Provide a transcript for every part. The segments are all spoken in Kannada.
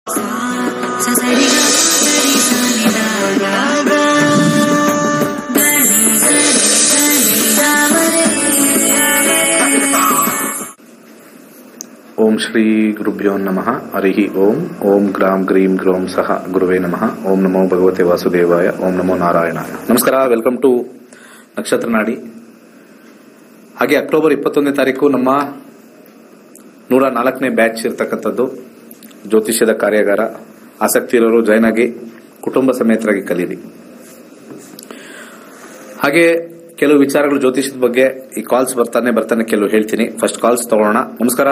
ಓಂ ಶ್ರೀ ಗುರುಭ್ಯೋ ನಮಃ ಹರಿ ಓಂ ಓಂ ಗ್ರಾಂ ಗ್ರೀಂ ಗ್ರೋಂ ಸಹ ಗುರುವೇ ನಮಃ ಓಂ ನಮೋ ಭಗವತೆ ವಾಸುದೇವಾಯ ಓಂ ನಮೋ ನಾರಾಯಣಾಯ ನಮಸ್ಕಾರ ವೆಲ್ಕಮ್ ಟು ನಕ್ಷತ್ರ ನಾಡಿ ಹಾಗೆ ಅಕ್ಟೋಬರ್ ಇಪ್ಪತ್ತೊಂದನೇ ತಾರೀಕು ನಮ್ಮ ನೂರ ನಾಲ್ಕನೇ ಬ್ಯಾಚ್ ಇರತಕ್ಕಂಥದ್ದು ಜ್ಯೋತಿಷ್ಯದ ಕಾರ್ಯಾಗಾರ ಆಸಕ್ತಿ ಇರೋರು ಜಾಯ್ನ್ ಆಗಿ ಕುಟುಂಬ ಸಮೇತರಾಗಿ ಕಲೀರಿ ಹಾಗೆ ಕೆಲವು ವಿಚಾರಗಳು ಜ್ಯೋತಿಷದ ಬಗ್ಗೆ ಈ ಕಾಲ್ಸ್ ಬರ್ತಾನೆ ಬರ್ತಾನೆ ಕೆಲವು ಹೇಳ್ತೀನಿ ಫಸ್ಟ್ ಕಾಲ್ಸ್ ತಗೊಳ್ಳೋಣ ನಮಸ್ಕಾರ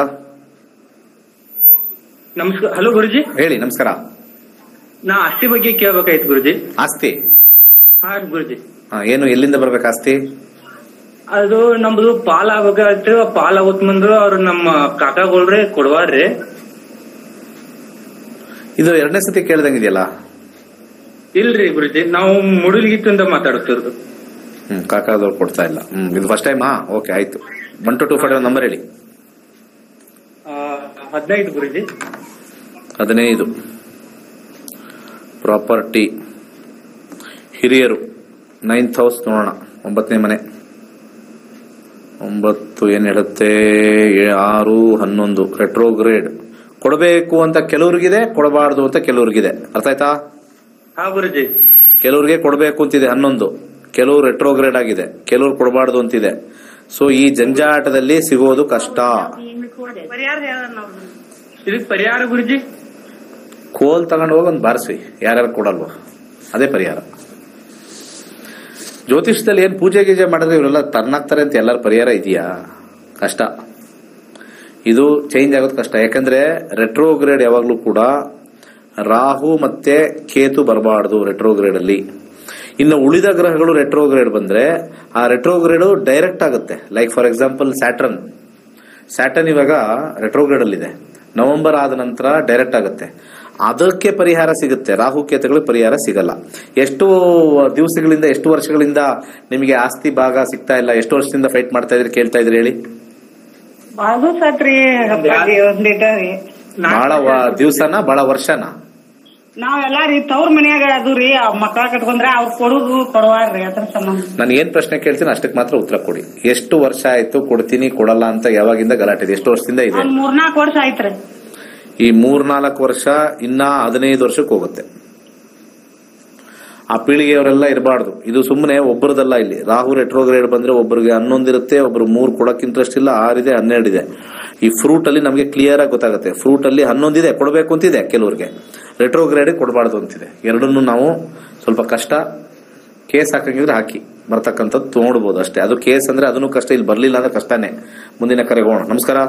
ನಮಸ್ಕಾರ ಹಲೋ ಗುರುಜಿ ಹೇಳಿ ನಮಸ್ಕಾರ ನಾ ಆಸ್ತಿ ಬಗ್ಗೆ ಕೇಳ್ಬೇಕಾಯ್ತು ಗುರುಜಿ ಆಸ್ತಿ ಹಾ ಗುರುಜಿ ಹಾ, ಏನು ಎಲ್ಲಿಂದ ಬರ್ಬೇಕು ಆಸ್ತಿ ಅದು ನಮ್ದು ಪಾಲ್ ಆಗ್ಬೇಕಾಯ್ತು ಪಾಲ್ ಆಗೋತ್ ಬಂದ್ರು ಅವ್ರು ನಮ್ಮ ಕಾಕಾಗಳ್ರಿ ಕೊಡ್ವಾರ್ರಿ ಇದು ಎರಡನೇ ಸತಿ ಕೇಳ್ದಂಗಿದೆಯಲ್ಲ ಇಲ್ರಿ ಗುರುಜಿ ನಾವು ಮುಡುಲ್ಗಿತ್ತಿಂದ ಮಾತಾಡುತ್ತಿರೋದು ಹ್ಮ್ ಕಾಕಾದವ್ರು ಕೊಡ್ತಾ ಇಲ್ಲ ಹ್ಮ್ ಇದು ಫಸ್ಟ್ ಟೈಮ್ ಹಾ ಓಕೆ ಆಯ್ತು one two two five number ಹೇಳಿ ಆ, ಹದಿನೈದು ಗುರುಜಿ ಹದಿನೈದು ಪ್ರಾಪರ್ಟಿ ಹಿರಿಯರು ನೈನ್ತ್ ಹೌಸ್ ನೋಡೋಣ ಒಂಬತ್ತನೇ ಮನೆ ಒಂಬತ್ತು ಏನ್ ಹೇಳುತ್ತೆ ಏ- ಆರು ಹನ್ನೊಂದು ರೆಟ್ರೋಗ್ರೇಡ್ ಕೊಡಬೇಕು ಅಂತ ಕೆಲವ್ರಿಗಿದೆ ಕೊಡಬಾರ್ದು ಅಂತ ಕೆಲವ್ರಿಗಿದೆ ಅರ್ಥ ಆಯ್ತಾ ಹಾ ಗುರುಜಿ ಕೆಲವ್ರಿಗೆ ಕೊಡಬೇಕು ಅಂತಿದೆ ಹನ್ನೊಂದು ಕೆಲವ್ರು ರೆಟ್ರೋಗ್ರೇಡ್ ಆಗಿದೆ ಕೆಲವ್ರು ಕೊಡಬಾರ್ದು ಅಂತಿದೆ ಸೊ ಈ ಜಂಜಾಟದಲ್ಲಿ ಸಿಗೋದು ಕಷ್ಟ ಇದಕ್ ಪರಿಹಾರ ಗುರುಜಿ ಕೋಲ್ ತಗೊಂಡು ಹೋಗಿ ಒಂದು ಬಾರಿಸಿ ಯಾರ್ಯಾರು ಕೊಡಲ್ವ ಅದೇ ಪರಿಹಾರ ಜ್ಯೋತಿಷದಲ್ಲಿ ಏನ್ ಪೂಜೆ ಗೀಜೆ ಮಾಡಿದ್ರೆ ಇವರೆಲ್ಲ ತನ್ನಾಗ್ತಾರೆ ಅಂತ ಎಲ್ಲರ ಪರಿಹಾರ ಇದೆಯಾ ಕಷ್ಟ ಇದು ಚೇಂಜ್ ಆಗೋದು ಕಷ್ಟ ಯಾಕಂದ್ರೆ ರೆಟ್ರೋಗ್ರೇಡ್ ಯಾವಾಗ್ಲೂ ಕೂಡ ರಾಹು ಮತ್ತೆ ಕೇತು ಬರಬಾರ್ದು ರೆಟ್ರೋಗ್ರೇಡ್ ಅಲ್ಲಿ ಇನ್ನು ಉಳಿದ ಗ್ರಹಗಳು ರೆಟ್ರೋಗ್ರೇಡ್ ಬಂದ್ರೆ ಆ ರೆಟ್ರೋಗ್ರೇಡ್ ಡೈರೆಕ್ಟ್ ಆಗುತ್ತೆ like for example Saturn Saturn ಇವಾಗ ರೆಟ್ರೋಗ್ರೇಡ್ ಅಲ್ಲಿ ಇದೆ ನವೆಂಬರ್ ಆದ ನಂತರ ಡೈರೆಕ್ಟ್ ಆಗುತ್ತೆ ಅದಕ್ಕೆ ಪರಿಹಾರ ಸಿಗುತ್ತೆ ರಾಹು ಕೇತುಗಳಿಗೆ ಪರಿಹಾರ ಸಿಗಲ್ಲ ಎಷ್ಟು ದಿವಸಗಳಿಂದ ಎಷ್ಟು ವರ್ಷಗಳಿಂದ ನಿಮಗೆ ಆಸ್ತಿ ಭಾಗ ಸಿಗ್ತಾ ಇಲ್ಲ ಎಷ್ಟು ವರ್ಷದಿಂದ ಫೈಟ್ ಮಾಡ್ತಾ ಇದ್ರಿ ಕೇಳ್ತಾ ಇದ್ರಿ ಹೇಳಿ ಬಾಳ ದಿವಸ ಆತ್ರಿ ಅಪ್ಪಾಜಿ ಒಂದಿಟ ರೀ ಬಹಳ ದಿವಸನ ಬಹಳ ವರ್ಷನ ನಾವೆಲ್ಲಾ ರೀ ತವ್ರ ಮನ್ಯಾಗ ಅದು ರೀ ಮಕ್ಕಳ ಕಟ್ಕೊಂಡ್ರ ಅವ್ರ ಕೊಡುದು ಕೊಡವಾರ್ರಿ ಅದ್ರ ಸಂಬಂಧ ನಾನು ಏನ್ ಪ್ರಶ್ನೆ ಕೇಳ್ತೀನಿ ಅಷ್ಟಕ್ಕೆ ಮಾತ್ರ ಉತ್ತರ ಕೊಡಿ ಎಷ್ಟು ವರ್ಷ ಆಯ್ತು ಕೊಡ್ತೀನಿ ಕೊಡಲ್ಲ ಅಂತ ಯಾವಾಗಿಂದ ಗಲಾಟೆ ಇದೆ ಎಷ್ಟು ವರ್ಷದಿಂದ ಇದೆ ಒಂದ್ ಮೂರ್ನಾಲ್ಕು ವರ್ಷ ಆಯ್ತ್ರಿ ಈ ಮೂರ್ನಾಲ್ಕು ವರ್ಷ ಇನ್ನ ಹದಿನೈದು ವರ್ಷಕ್ಕೆ ಹೋಗುತ್ತೆ ಆ ಪೀಳಿಗೆಯವರೆಲ್ಲ ಇರಬಾರ್ದು ಇದು ಸುಮ್ಮನೆ ಒಬ್ಬರದಲ್ಲ ಇಲ್ಲಿ ರಾಹು ರೆಟ್ರೋಗ್ರೇಡ್ ಬಂದ್ರೆ ಒಬ್ಬರಿಗೆ ಹನ್ನೊಂದಿರುತ್ತೆ ಒಬ್ರು ಮೂರು ಕೊಡಕ್ ಇಂಟ್ರೆಸ್ಟ್ ಇಲ್ಲ ಆರಿದೆ ಹನ್ನೆರಡಿದೆ ಈ ಫ್ರೂಟ್ ಅಲ್ಲಿ ನಮಗೆ ಕ್ಲಿಯರ್ ಆಗಿ ಗೊತ್ತಾಗುತ್ತೆ ಫ್ರೂಟ್ ಅಲ್ಲಿ ಹನ್ನೊಂದಿದೆ ಕೊಡಬೇಕು ಅಂತಿದೆ ಕೆಲವ್ರಿಗೆ ರೆಟ್ರೋಗ್ರೇಡ್ ಕೊಡಬಾರ್ದು ಅಂತಿದೆ ಎರಡನ್ನೂ ನಾವು ಸ್ವಲ್ಪ ಕಷ್ಟ ಕೇಸ್ ಹಾಕಂಗಿದ್ರೆ ಹಾಕಿ ಬರ್ತಕ್ಕಂಥದ್ದು ನೋಡ್ಬೋದು ಅಷ್ಟೇ ಅದು ಕೇಸ್ ಅಂದ್ರೆ ಅದನ್ನು ಕಷ್ಟ ಇಲ್ಲಿ ಬರ್ಲಿಲ್ಲ ಅಂದ್ರೆ ಕಷ್ಟನೇ ಮುಂದಿನ ಕರೆಗೆ ಹೋಗೋಣ ನಮಸ್ಕಾರ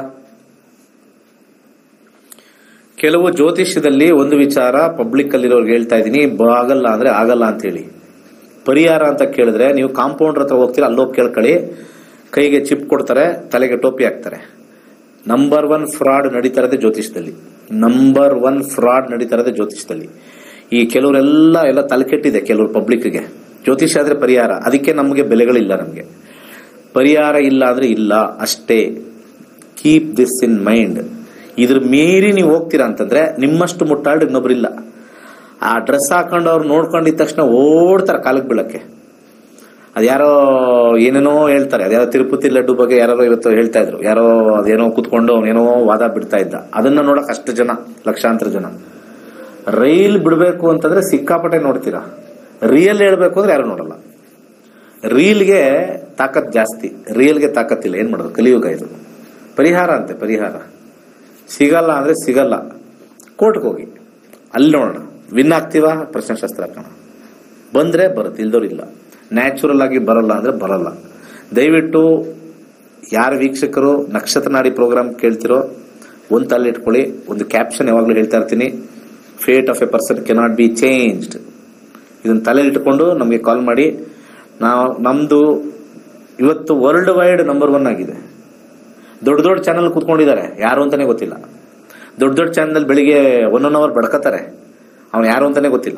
ಕೆಲವು ಜ್ಯೋತಿಷ್ಯದಲ್ಲಿ ಒಂದು ವಿಚಾರ ಪಬ್ಲಿಕ್ ಅಲ್ಲಿರೋರ್ಗೆ ಹೇಳ್ತಾ ಇದ್ದೀನಿ ಆಗಲ್ಲ ಅಂದ್ರೆ ಆಗಲ್ಲ ಅಂತ ಹೇಳಿ ಪರಿಹಾರ ಅಂತ ಕೇಳಿದ್ರೆ ನೀವು ಕಾಂಪೌಂಡರ್ ಹತ್ರ ಹೋಗ್ತೀರಾ ಅಲ್ಲೋಗಿ ಕೇಳ್ಕೊಳ್ಳಿ ಕೈಗೆ ಚಿಪ್ ಕೊಡ್ತಾರೆ ತಲೆಗೆ ಟೋಪಿ ಹಾಕ್ತಾರೆ ನಂಬರ್ ಒನ್ ಫ್ರಾಡ್ ನಡೀತಾ ಇರೋದೇ ಜ್ಯೋತಿಷದಲ್ಲಿ ನಂಬರ್ ಒನ್ ಫ್ರಾಡ್ ನಡೀತಾ ಇರೋದೇ ಜ್ಯೋತಿಷದಲ್ಲಿ ಈ ಕೆಲವರೆಲ್ಲ ಎಲ್ಲ ತಲೆಕೆಟ್ಟಿದೆ ಕೆಲವರು ಪಬ್ಲಿಕ್ಗೆ ಜ್ಯೋತಿಷ ಆದ್ರೆ ಪರಿಹಾರ ಅದಕ್ಕೆ ನಮಗೆ ಬೆಲೆಗಳಿಲ್ಲ ನಮಗೆ ಪರಿಹಾರ ಇಲ್ಲ ಅಂದ್ರೆ ಇಲ್ಲ ಅಷ್ಟೇ ಕೀಪ್ ದಿಸ್ ಇನ್ ಮೈಂಡ್ ಇದ್ರ ಮೀರಿ ನೀವು ಹೋಗ್ತೀರಾ ಅಂತಂದ್ರೆ ನಿಮ್ಮಷ್ಟು ಮುಟ್ಟಾಳ್ದು ಇನ್ನೊಬ್ರಿಲ್ಲ ಆ ಡ್ರೆಸ್ ಹಾಕೊಂಡು ಅವ್ರು ನೋಡ್ಕೊಂಡಿದ ತಕ್ಷಣ ಓಡ್ತಾರೆ ಕಾಲಕ್ಕೆ ಬೀಳಕ್ಕೆ ಅದ್ಯಾರೋ ಏನೇನೋ ಹೇಳ್ತಾರೆ ಅದ್ಯಾರೋ ತಿರುಪತಿ ಲಡ್ಡು ಬಗ್ಗೆ ಯಾರೋ ಇವತ್ತು ಹೇಳ್ತಾ ಇದ್ರು ಯಾರೋ ಅದೇನೋ ಕುತ್ಕೊಂಡು ಏನೋ ವಾದ ಬಿಡ್ತಾ ಇದ್ದ ಅದನ್ನ ನೋಡಕ್ ಅಷ್ಟು ಜನ ಲಕ್ಷಾಂತರ ಜನ ರೈಲ್ ಬಿಡಬೇಕು ಅಂತಂದ್ರೆ ಸಿಕ್ಕಾಪಟ್ಟೆ ನೋಡ್ತೀರಾ ರಿಯಲ್ ಹೇಳ್ಬೇಕು ಅಂದ್ರೆ ಯಾರು ನೋಡಲ್ಲ ರೀಲ್ಗೆ ತಾಕತ್ ಜಾಸ್ತಿ ರಿಯಲ್ಗೆ ತಾಕತ್ತಿಲ್ಲ ಏನ್ ಮಾಡೋದು ಕಲಿಯುಗ ಇದು ಪರಿಹಾರ ಅಂತೆ ಪರಿಹಾರ ಸಿಗಲ್ಲ ಅಂದ್ರೆ ಸಿಗಲ್ಲ ಕೋರ್ಟ್ಗೆ ಹೋಗಿ ಅಲ್ಲಿ ನೋಡೋಣ ವಿನ್ ಆಗ್ತೀವಾ ಪ್ರಶ್ನೆಶಾಸ್ತ್ರ ಹಾಕೋಣ ಬಂದ್ರೆ ಬರುತ್ತೆ ಇಲ್ದವ್ರು ಇಲ್ಲ ನ್ಯಾಚುರಲ್ ಆಗಿ ಬರಲ್ಲ ಅಂದ್ರೆ ಬರಲ್ಲ ದಯವಿಟ್ಟು ಯಾರ ವೀಕ್ಷಕರು ನಕ್ಷತ್ರ ನಾಡಿ ಪ್ರೋಗ್ರಾಮ್ ಕೇಳ್ತಿರೋ ಒಂದು ತಲೆ ಇಟ್ಕೊಳ್ಳಿ ಒಂದು ಕ್ಯಾಪ್ಷನ್ ಯಾವಾಗಲೂ ಹೇಳ್ತಾ ಇರ್ತೀನಿ fate of a person cannot be changed ಇದನ್ನ ತಲೆ ಇಟ್ಕೊಂಡು ನಮಗೆ ಕಾಲ್ ಮಾಡಿ ನಾವು ನಮ್ದು ಇವತ್ತು ವರ್ಲ್ಡ್ ವೈಡ್ ನಂಬರ್ ಒನ್ ಆಗಿದೆ ದೊಡ್ಡ ದೊಡ್ಡ ಚಾನಲ್ ಕೂತ್ಕೊಂಡಿದ್ದಾರೆ ಯಾರು ಅಂತಾನೆ ಗೊತ್ತಿಲ್ಲ ದೊಡ್ಡ ದೊಡ್ಡ ಚಾನಲ್ ಬೆಳಿಗ್ಗೆ ಒನ್ ಒನ್ ಅವರ್ ಬಡ್ಕತಾರೆ ಅವನು ಯಾರು ಅಂತಾನೆ ಗೊತ್ತಿಲ್ಲ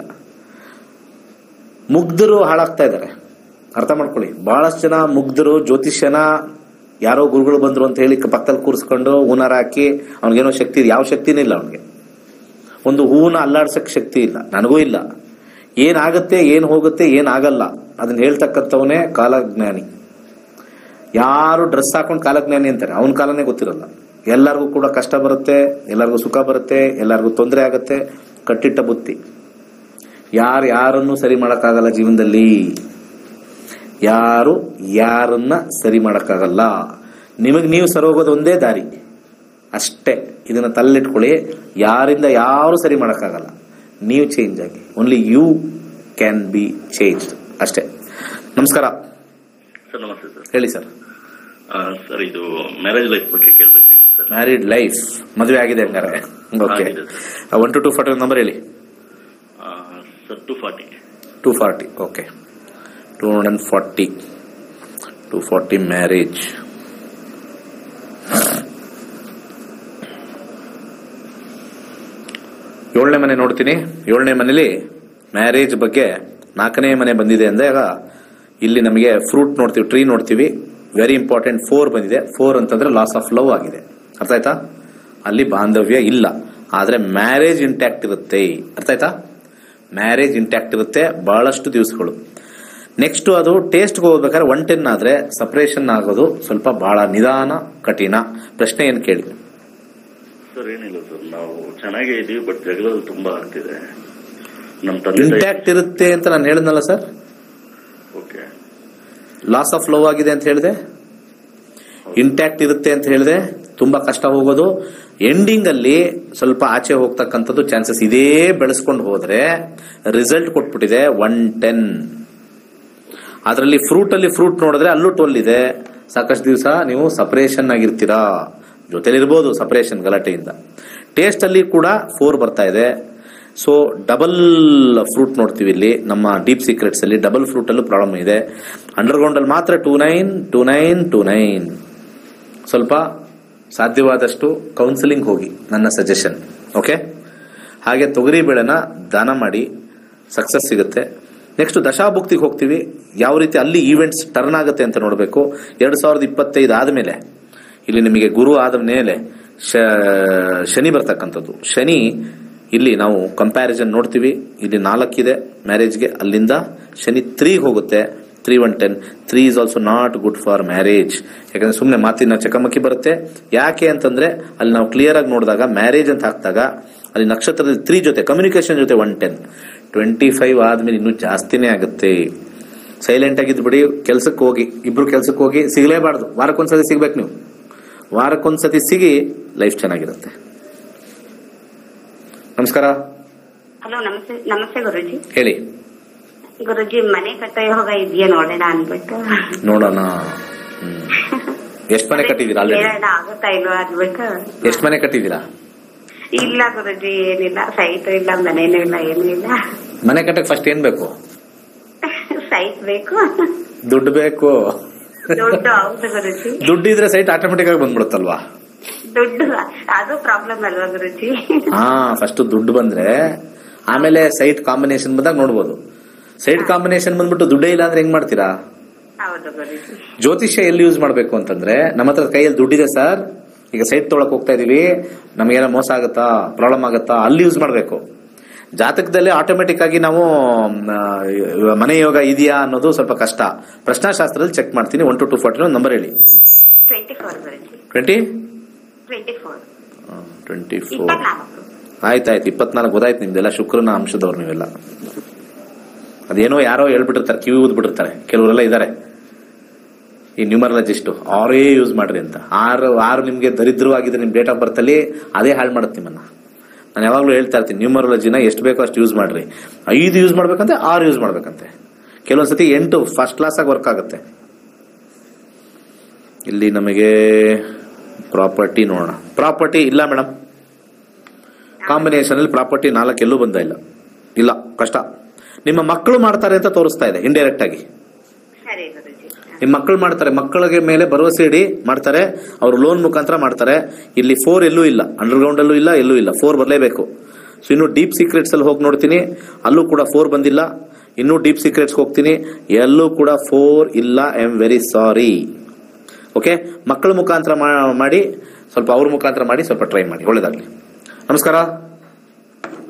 ಮುಗ್ಧರು ಹಾಳಾಗ್ತಾ ಇದ್ದಾರೆ ಅರ್ಥ ಮಾಡ್ಕೊಳ್ಳಿ ಬಹಳಷ್ಟು ಜನ ಮುಗ್ಧರು ಜ್ಯೋತಿಷ್ಯನ ಯಾರೋ ಗುರುಗಳು ಬಂದ್ರು ಅಂತ ಹೇಳಿ ಪಕ್ಕದಲ್ಲಿ ಕೂರಿಸ್ಕೊಂಡು ಹೂನಾರ ಹಾಕಿ ಅವ್ನಿಗೇನೋ ಶಕ್ತಿ ಇದೆ ಯಾವ ಶಕ್ತಿನೂ ಇಲ್ಲ ಅವನಿಗೆ ಒಂದು ಹೂವನ್ನ ಅಲ್ಲಾಡ್ಸಕ್ ಶಕ್ತಿ ಇಲ್ಲ ನನಗೂ ಇಲ್ಲ ಏನಾಗುತ್ತೆ ಏನ್ ಹೋಗುತ್ತೆ ಏನಾಗಲ್ಲ ಅದನ್ನ ಹೇಳ್ತಕ್ಕಂಥವನೇ ಕಾಲಜ್ಞಾನಿ ಯಾರು ಡ್ರೆಸ್ ಹಾಕೊಂಡು ಕಾಲಜ್ಞಾನಿ ಅಂತಾರೆ ಅವನ ಕಾಲನೇ ಗೊತ್ತಿರಲ್ಲ ಎಲ್ಲರಿಗೂ ಕೂಡ ಕಷ್ಟ ಬರುತ್ತೆ ಎಲ್ಲರಿಗೂ ಸುಖ ಬರುತ್ತೆ ಎಲ್ಲರಿಗೂ ತೊಂದರೆ ಆಗುತ್ತೆ ಕಟ್ಟಿಟ್ಟ ಬುತ್ತಿ ಯಾರು ಯಾರನ್ನು ಸರಿ ಮಾಡೋಕ್ಕಾಗಲ್ಲ ಜೀವನದಲ್ಲಿ ಯಾರು ಯಾರನ್ನ ಸರಿ ಮಾಡೋಕ್ಕಾಗಲ್ಲ ನಿಮಗೆ ನೀವು ಸರೋಗೋದು ಒಂದೇ ದಾರಿ ಅಷ್ಟೇ ಇದನ್ನ ತಲ್ಲಿಟ್ಕೊಳ್ಳಿ ಯಾರಿಂದ ಯಾರು ಸರಿ ಮಾಡೋಕ್ಕಾಗಲ್ಲ ನೀವು ಚೇಂಜ್ ಆಗಿ only you can be change ಅಷ್ಟೇ ನಮಸ್ಕಾರ ಸರ್ ನಮಸ್ತೆ ಸರ್ ಹೇಳಿ ಸರ್ ಆ, ಸರ್ ಇದು ಮ್ಯಾರೇಜ್ ಲೈಫ್ ಬಗ್ಗೆ ಕೇಳಬೇಕಾಗಿತ್ತು ಸರ್ ಮ್ಯಾರಿಡ್ ಲೈಫ್ ಮದುವೆ ಆಗಿದೆ ಹಂಗಾರೆ ಓಕೆ ಆಗಿದೆ one two two forty number ಹೇಳಿ ಆ, sir two forty two forty okay two hundred and forty two forty marriage ಏಳನೇ ಮನೆ ನೋಡ್ತೀನಿ ಏಳನೇ ಮನೇಲಿ ಮ್ಯಾರೇಜ್ ಬಗ್ಗೆ ನಾಲ್ಕನೇ ಮನೆ ಬಂದಿದೆ ಅಂದಾಗ ಇಲ್ಲಿ ನಮಗೆ ಫ್ರೂಟ್ ನೋಡ್ತೀವಿ ಟ್ರೀ ನೋಡ್ತೀವಿ ವೆರಿ ಇಂಪಾರ್ಟೆಂಟ್ ಫೋರ್ ಬಂದಿದೆ ಫೋರ್ ಅಂತಂದ್ರೆ ಲಾಸ್ ಆಫ್ ಲವ್ ಆಗಿದೆ ಅರ್ಥ ಆಯ್ತಾ ಅಲ್ಲಿ ಬಾಂಧವ್ಯ ಇಲ್ಲ ಆದ್ರೆ ಮ್ಯಾರೇಜ್ ಇಂಟ್ಯಾಕ್ಟ್ ಇರುತ್ತೆ ಅರ್ಥ ಆಯ್ತಾ ಮ್ಯಾರೇಜ್ ಇಂಟ್ಯಾಕ್ಟ್ ಇರುತ್ತೆ ಬಹಳಷ್ಟು ದಿವಸಗಳು ನೆಕ್ಸ್ಟ್ ಅದು ಟೇಸ್ಟ್ಗೆ ಹೋಗ್ಬೇಕಾದ್ರೆ ಒನ್ ಟೆನ್ ಆದ್ರೆ ಸಪರೇಷನ್ ಆಗೋದು ಸ್ವಲ್ಪ ಬಹಳ ನಿಧಾನ ಕಠಿಣ ಪ್ರಶ್ನೆ ಏನ್ ಕೇಳಿ ಸರ್ ಏನಿಲ್ಲ ಸರ್ ನಾವು ಚೆನ್ನಾಗೇ ಇದೀವಿ ಬಟ್ ಜಗಳ ತುಂಬಾ ಆಗ್ತಿದೆ ನಮ್ಮ ತಂದೆ ತಾಯಿ ಇಂಟ್ಯಾಕ್ಟ್ ಇರುತ್ತೆ ಅಂತ ನಾನು ಹೇಳಿದ್ನಲ್ಲ sir okay loss of love ಆಗಿದೆ ಅಂತ ಹೇಳಿದೆ ಇಂಟ್ಯಾಕ್ಟ್ ಇರುತ್ತೆ ಅಂತ ಹೇಳಿದೆ ತುಂಬಾ ಕಷ್ಟ ಹೋಗೋದು ಎಂಡಿಂಗ್ ಅಲ್ಲಿ ಸ್ವಲ್ಪ ಆಚೆ ಹೋಗ್ತಕ್ಕಂಥದ್ದು ಚಾನ್ಸಸ್ ಇದೇ ಬೆಳೆಸ್ಕೊಂಡು ಹೋದ್ರೆ ರಿಸಲ್ಟ್ ಕೊಟ್ಬಿಟ್ಟಿದೆ ಒನ್ ಟೆನ್ ಅದರಲ್ಲಿ ಫ್ರೂಟ್ ಅಲ್ಲಿ ಫ್ರೂಟ್ ನೋಡಿದ್ರೆ ಅಲ್ಲೂ ಟ್ವೆಲ್ ಇದೆ ಸಾಕಷ್ಟು ದಿವಸ ನೀವು ಸಪರೇಷನ್ ಆಗಿರ್ತೀರಾ ಜೊತೆಲಿರ್ಬೋದು ಸಪರೇಷನ್ ಗಲಾಟೆಯಿಂದ ಟೇಸ್ಟ್ ಅಲ್ಲಿ ಕೂಡ ಫೋರ್ ಬರ್ತಾ ಇದೆ ಸೊ ಡಬಲ್ ಫ್ರೂಟ್ ನೋಡ್ತೀವಿ ಇಲ್ಲಿ ನಮ್ಮ ಡೀಪ್ ಸೀಕ್ರೆಟ್ಸ್ ಅಲ್ಲಿ ಡಬಲ್ ಫ್ರೂಟ್ ಅಲ್ಲೂ ಪ್ರಾಬ್ಲಮ್ ಇದೆ ಅಂಡರ್ಗ್ರೌಂಡ್ ಅಲ್ಲಿ ಮಾತ್ರ two nine two nine two nine ಸ್ವಲ್ಪ ಸಾಧ್ಯವಾದಷ್ಟು ಕೌನ್ಸಿಲಿಂಗ್ ಹೋಗಿ ನನ್ನ ಸಜೆಷನ್ ಓಕೆ ಹಾಗೆ ತೊಗರಿ ಬೇಳೆನ ದಾನ ಮಾಡಿ ಸಕ್ಸಸ್ ಸಿಗುತ್ತೆ ನೆಕ್ಸ್ಟ್ ದಶಾಭುಕ್ತಿಗೆ ಹೋಗ್ತೀವಿ ಯಾವ ರೀತಿ ಅಲ್ಲಿ ಈವೆಂಟ್ಸ್ ಟರ್ನ್ ಆಗುತ್ತೆ ಅಂತ ನೋಡಬೇಕು ಎರಡ್ ಸಾವಿರದ ಇಪ್ಪತ್ತೈದು ಆದಮೇಲೆ ಇಲ್ಲಿ ನಿಮಗೆ ಗುರು ಆದ ಮೇಲೆ ಶ- ಶನಿ ಬರ್ತಕ್ಕಂಥದ್ದು ಶನಿ ಇಲ್ಲಿ ನಾವು ಕಂಪ್ಯಾರಿಸನ್ ನೋಡ್ತೀವಿ ಇಲ್ಲಿ ನಾಲ್ಕಿದೆ ಮ್ಯಾರೇಜ್ಗೆ ಅಲ್ಲಿಂದ ಶನಿ ತ್ರೀಗೆ ಹೋಗುತ್ತೆ three one ten three is also not good for marriage ಯಾಕಂದ್ರೆ ಸುಮ್ಮನೆ ಮಾತಿನ ಚಕಮಕಿ ಬರುತ್ತೆ ಯಾಕೆ ಅಂತಂದ್ರೆ ಅಲ್ಲಿ ನಾವು ಕ್ಲಿಯರ್ ಆಗಿ ನೋಡಿದಾಗ ಮ್ಯಾರೇಜ್ ಅಂತ ಹಾಕಿದಾಗ ಅಲ್ಲಿ ನಕ್ಷತ್ರದಲ್ಲಿ ತ್ರೀ ಜೊತೆ ಕಮ್ಯುನಿಕೇಶನ್ ಜೊತೆ ಒನ್ ಟೆನ್ ಟ್ವೆಂಟಿ ಫೈವ್ ಆದ್ಮೇಲೆ ಇನ್ನೂ ಜಾಸ್ತಿನೇ ಆಗುತ್ತೆ ಸೈಲೆಂಟ್ ಆಗಿದ್ದು ಬಿಡಿ ಕೆಲ್ಸಕ್ಕೆ ಹೋಗಿ ಇಬ್ರು ಕೆಲ್ಸಕ್ಕೆ ಹೋಗಿ ಸಿಗಲೇಬಾರ್ದು ವಾರಕ್ಕೊಂದ್ಸತಿ ಸಿಗ್ಬೇಕು ನೀವು ವಾರಕ್ಕೊಂದ್ಸತಿ ಸಿಗಿ ಲೈಫ್ ಚೆನ್ನಾಗಿರುತ್ತೆ ನಮಸ್ಕಾರ ಹಲೋ ನಮಸ್ತೆ ನಮಸ್ತೆ ಗುರುಜಿ ಹೇಳಿ ಗುರುಜಿ ಮನೆ ಕಟ್ಟೋ ಯೋಗ ಇದೆಯಾ ನೋಡೋಣ ಅನ್ಬಿಟ್ಟು ನೋಡೋಣ ಎಷ್ಟು ಮನೆ ಕಟ್ಟಿದ್ದೀರಾ ಆಲ್ರೆಡಿ ಹೇಳೋಣ ಆಗುತ್ತಾ ಇಲ್ವಾ ಅನ್ಬಿಟ್ಟು ಎಷ್ಟು ಮನೆ ಕಟ್ಟಿದ್ದೀರಾ ಇಲ್ಲ ಗುರುಜಿ ಏನಿಲ್ಲ ಸೈಟ್ ಇಲ್ಲ ಮನೇನೂ ಇಲ್ಲ ಏನೂ ಇಲ್ಲ ಮನೆ ಕಟ್ಟಕ್ಕೆ ಫಸ್ಟ್ ಏನ್ ಬೇಕು ಸೈಟ್ ಬೇಕು ದುಡ್ಡು ಬೇಕು ದುಡ್ಡು ಹೌದು ಗುರುಜಿ ದುಡ್ಡು ಇದ್ರೆ ಸೈಟ್ ಆಟೋಮೆಟಿಕ್ ಆಗಿ ಬಂದ್ಬಿಡುತ್ತಲ್ವಾ ದುಡ್ಡು ಅದು ಪ್ರಾಬ್ಲಮ್ ಅಲ್ವಾ ಗುರುಜಿ ಹಾ ಫಸ್ಟ್ ದುಡ್ಡು ಬಂದ್ರೆ ಆಮೇಲೆ ಸೈಟ್ ಕಾಂಬಿನೇಷನ್ ಬಂದಾಗ ನೋಡ್ಬೋದು ಸೈಟ್ ಕಾಂಬಿನೇಷನ್ ಬಂದ್ಬಿಟ್ಟು ದುಡ್ಡೇ ಇಲ್ಲ ಅಂದ್ರೆ ಹೆಂಗ್ ಮಾಡ್ತೀರಾ ಹೌದು ಗುರುಜಿ ಜ್ಯೋತಿಷ್ಯ ಎಲ್ಲಿ ಯೂಸ್ ಮಾಡಬೇಕು ಅಂತಂದ್ರೆ ನಮ್ಮ ಹತ್ರ ಕೈಯಲ್ಲಿ ದುಡ್ಡಿದೆ ಸರ್ ಈಗ ಸೈಟ್ ತೊಗೊಳಕ್ ಹೋಗ್ತಾ ಇದೀವಿ ನಮಗೇನೋ ಮೋಸ ಆಗುತ್ತಾ ಪ್ರಾಬ್ಲಮ್ ಆಗುತ್ತಾ ಅಲ್ಲಿ ಯೂಸ್ ಮಾಡಬೇಕು ಜಾತಕದಲ್ಲಿ ಆಟೋಮೆಟಿಕ್ ಆಗಿ ನಾವು ಮ್, ಆ, ಮನೆ ಯೋಗ ಇದೆಯಾ ಅನ್ನೋದು ಸ್ವಲ್ಪ ಕಷ್ಟ ಪ್ರಶ್ನಾಶಾಸ್ತ್ರದಲ್ಲಿ ಚೆಕ್ ಮಾಡ್ತೀನಿ one two two forty number ಹೇಳಿ twenty four Guruji twenty twenty four twenty four ಇಪ್ಪತ್ನಾಲ್ಕು ಆಯ್ತಾಯ್ತು ಇಪ್ಪತ್ನಾಲ್ಕು ಗೊತ್ತಾಯ್ತು ನಿಮ್ದೆಲ್ಲ ಶುಕ್ರನ ಅಂಶದವ್ರು ನೀವೆಲ್ಲ ಅದೇನೋ ಯಾರೋ ಹೇಳ್ಬಿಟ್ಟಿರ್ತಾರೆ ಕಿವಿ ಊದ್ಬಿಟ್ಟಿರ್ತಾರೆ ಕೆಲವರೆಲ್ಲ ಇದ್ದಾರೆ ಈ ನ್ಯೂಮರಾಲಜಿಸ್ಟ್ ಅವರೇ ಯೂಸ್ ಮಾಡ್ರಿ ಅಂತ ಆರು ಆರು ನಿಮ್ಗೆ ದರಿದ್ರವಾಗಿದ್ರೆ ನಿಮ್ ಡೇಟ್ ಆಫ್ ಬರ್ತ್ ಅಲ್ಲಿ ಅದೇ ಹಾಳು ಮಾಡುತ್ತೆ ನಿಮ್ಮನ್ನ ನಾನು ಯಾವಾಗ್ಲೂ ಹೇಳ್ತಾ ಇರ್ತೀನಿ ನ್ಯೂಮರಾಲಜಿನ ಎಷ್ಟು ಬೇಕೋ ಅಷ್ಟು ಯೂಸ್ ಮಾಡ್ರಿ ಐದು ಯೂಸ್ ಮಾಡ್ಬೇಕಂತೆ ಆರು ಯೂಸ್ ಮಾಡ್ಬೇಕಂತೆ ಕೆಲವೊಂದ್ಸತಿ ಎಂಟು ಫಸ್ಟ್ ಕ್ಲಾಸ್ ಆಗಿ ವರ್ಕ್ ಆಗುತ್ತೆ ಇಲ್ಲಿ ನಮಗೆ ಪ್ರಾಪರ್ಟಿ ನೋಡೋಣ ಪ್ರಾಪರ್ಟಿ ಇಲ್ಲ ಮೇಡಮ್ ಕಾಂಬಿನೇಷನ್ ಅಲ್ಲಿ ಪ್ರಾಪರ್ಟಿ ನಾಲ್ಕು ಎಲ್ಲೂ ಬಂದ ಇಲ್ಲ ಇಲ್ಲ ಕಷ್ಟ ನಿಮ್ಮ ಮಕ್ಕಳು ಮಾಡ್ತಾರೆ ಅಂತ ತೋರಿಸ್ತಾ ಇದೆ ಇಂಡೈರೆಕ್ಟ್ ಆಗಿ ಸರಿ ಗುರುಜಿ ನಿಮ್ಮ ಮಕ್ಕಳು ಮಾಡ್ತಾರೆ ಮಕ್ಕಳಿಗೆ ಮೇಲೆ ಭರವಸೆ ಇಡಿ ಮಾಡ್ತಾರೆ ಅವರು ಲೋನ್ ಮುಖಾಂತರ ಮಾಡ್ತಾರೆ ಇಲ್ಲಿ ಫೋರ್ ಎಲ್ಲೂ ಇಲ್ಲ ಅಂಡರ್ಗ್ರೌಂಡ್ ಅಲ್ಲೂ ಇಲ್ಲ ಎಲ್ಲೂ ಇಲ್ಲ ಫೋರ್ ಬರಲೇಬೇಕು ಸೊ ಇನ್ನು ಡೀಪ್ ಸೀಕ್ರೆಟ್ಸ್ ಅಲ್ಲಿ ಹೋಗಿ ನೋಡ್ತೀನಿ ಅಲ್ಲೂ ಕೂಡ ಫೋರ್ ಬಂದಿಲ್ಲ ಇನ್ನೂ ಡೀಪ್ ಸೀಕ್ರೆಟ್ಸ್ ಹೋಗ್ತೀನಿ ಎಲ್ಲೂ ಕೂಡ ಫೋರ್ ಇಲ್ಲ I am very sorry okay ಮಕ್ಕಳ ಮುಖಾಂತರ ಮಾ- ಮಾಡಿ ಸ್ವಲ್ಪ ಅವ್ರ ಮುಖಾಂತರ ಮಾಡಿ ಸ್ವಲ್ಪ ಟ್ರೈ ಮಾಡಿ ಒಳ್ಳೇದಾಗ್ಲಿ ನಮಸ್ಕಾರ